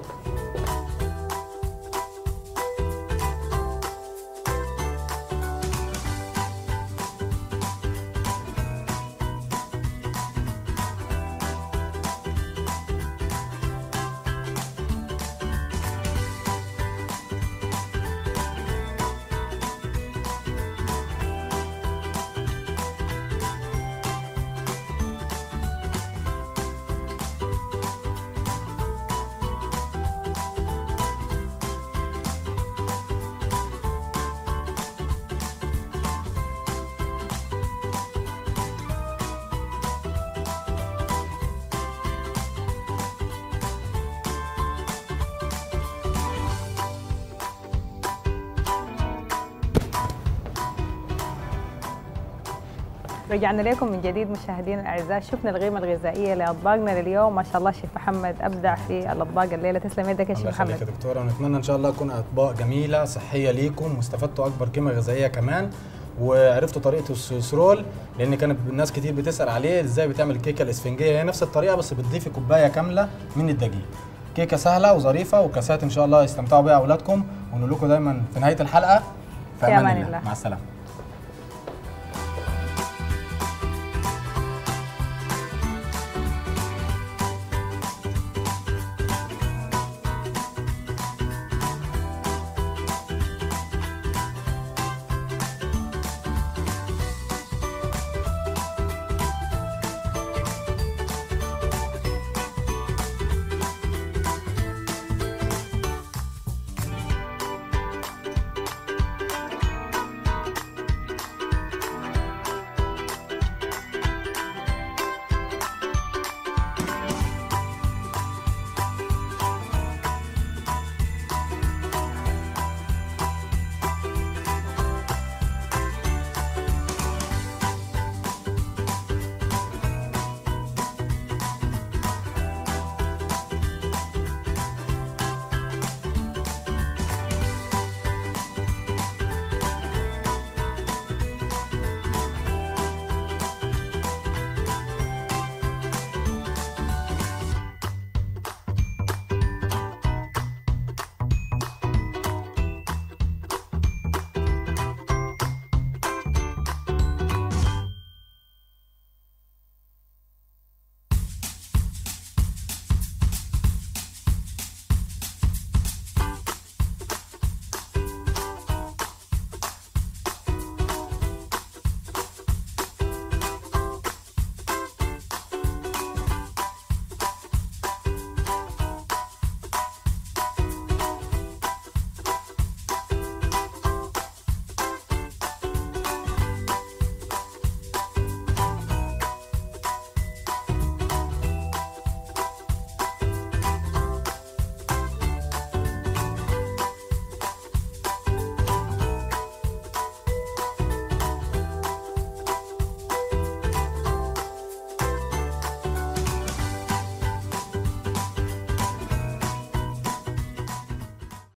رجعنا لكم من جديد مشاهدينا الاعزاء شفنا القيمه الغذائيه لاطباقنا لليوم ما شاء الله شيف محمد ابدع في الاطباق الليله تسلم يدك يا الله شيف يخليك يا محمد دكتوره ونتمنى ان شاء الله تكون اطباق جميله صحيه ليكم واستفدتوا اكبر قيمه غذائيه كمان وعرفتوا طريقه السوسرول لان كانت الناس كتير بتسال عليه ازاي بتعمل الكيكه الاسفنجيه هي نفس الطريقه بس بتضيفي كوبايه كامله من الدقيق كيكه سهله وظريفه وكاسات ان شاء الله يستمتعوا بيها اولادكم ونقول لكم دايما في نهايه الحلقه في أمان الله. مع السلامه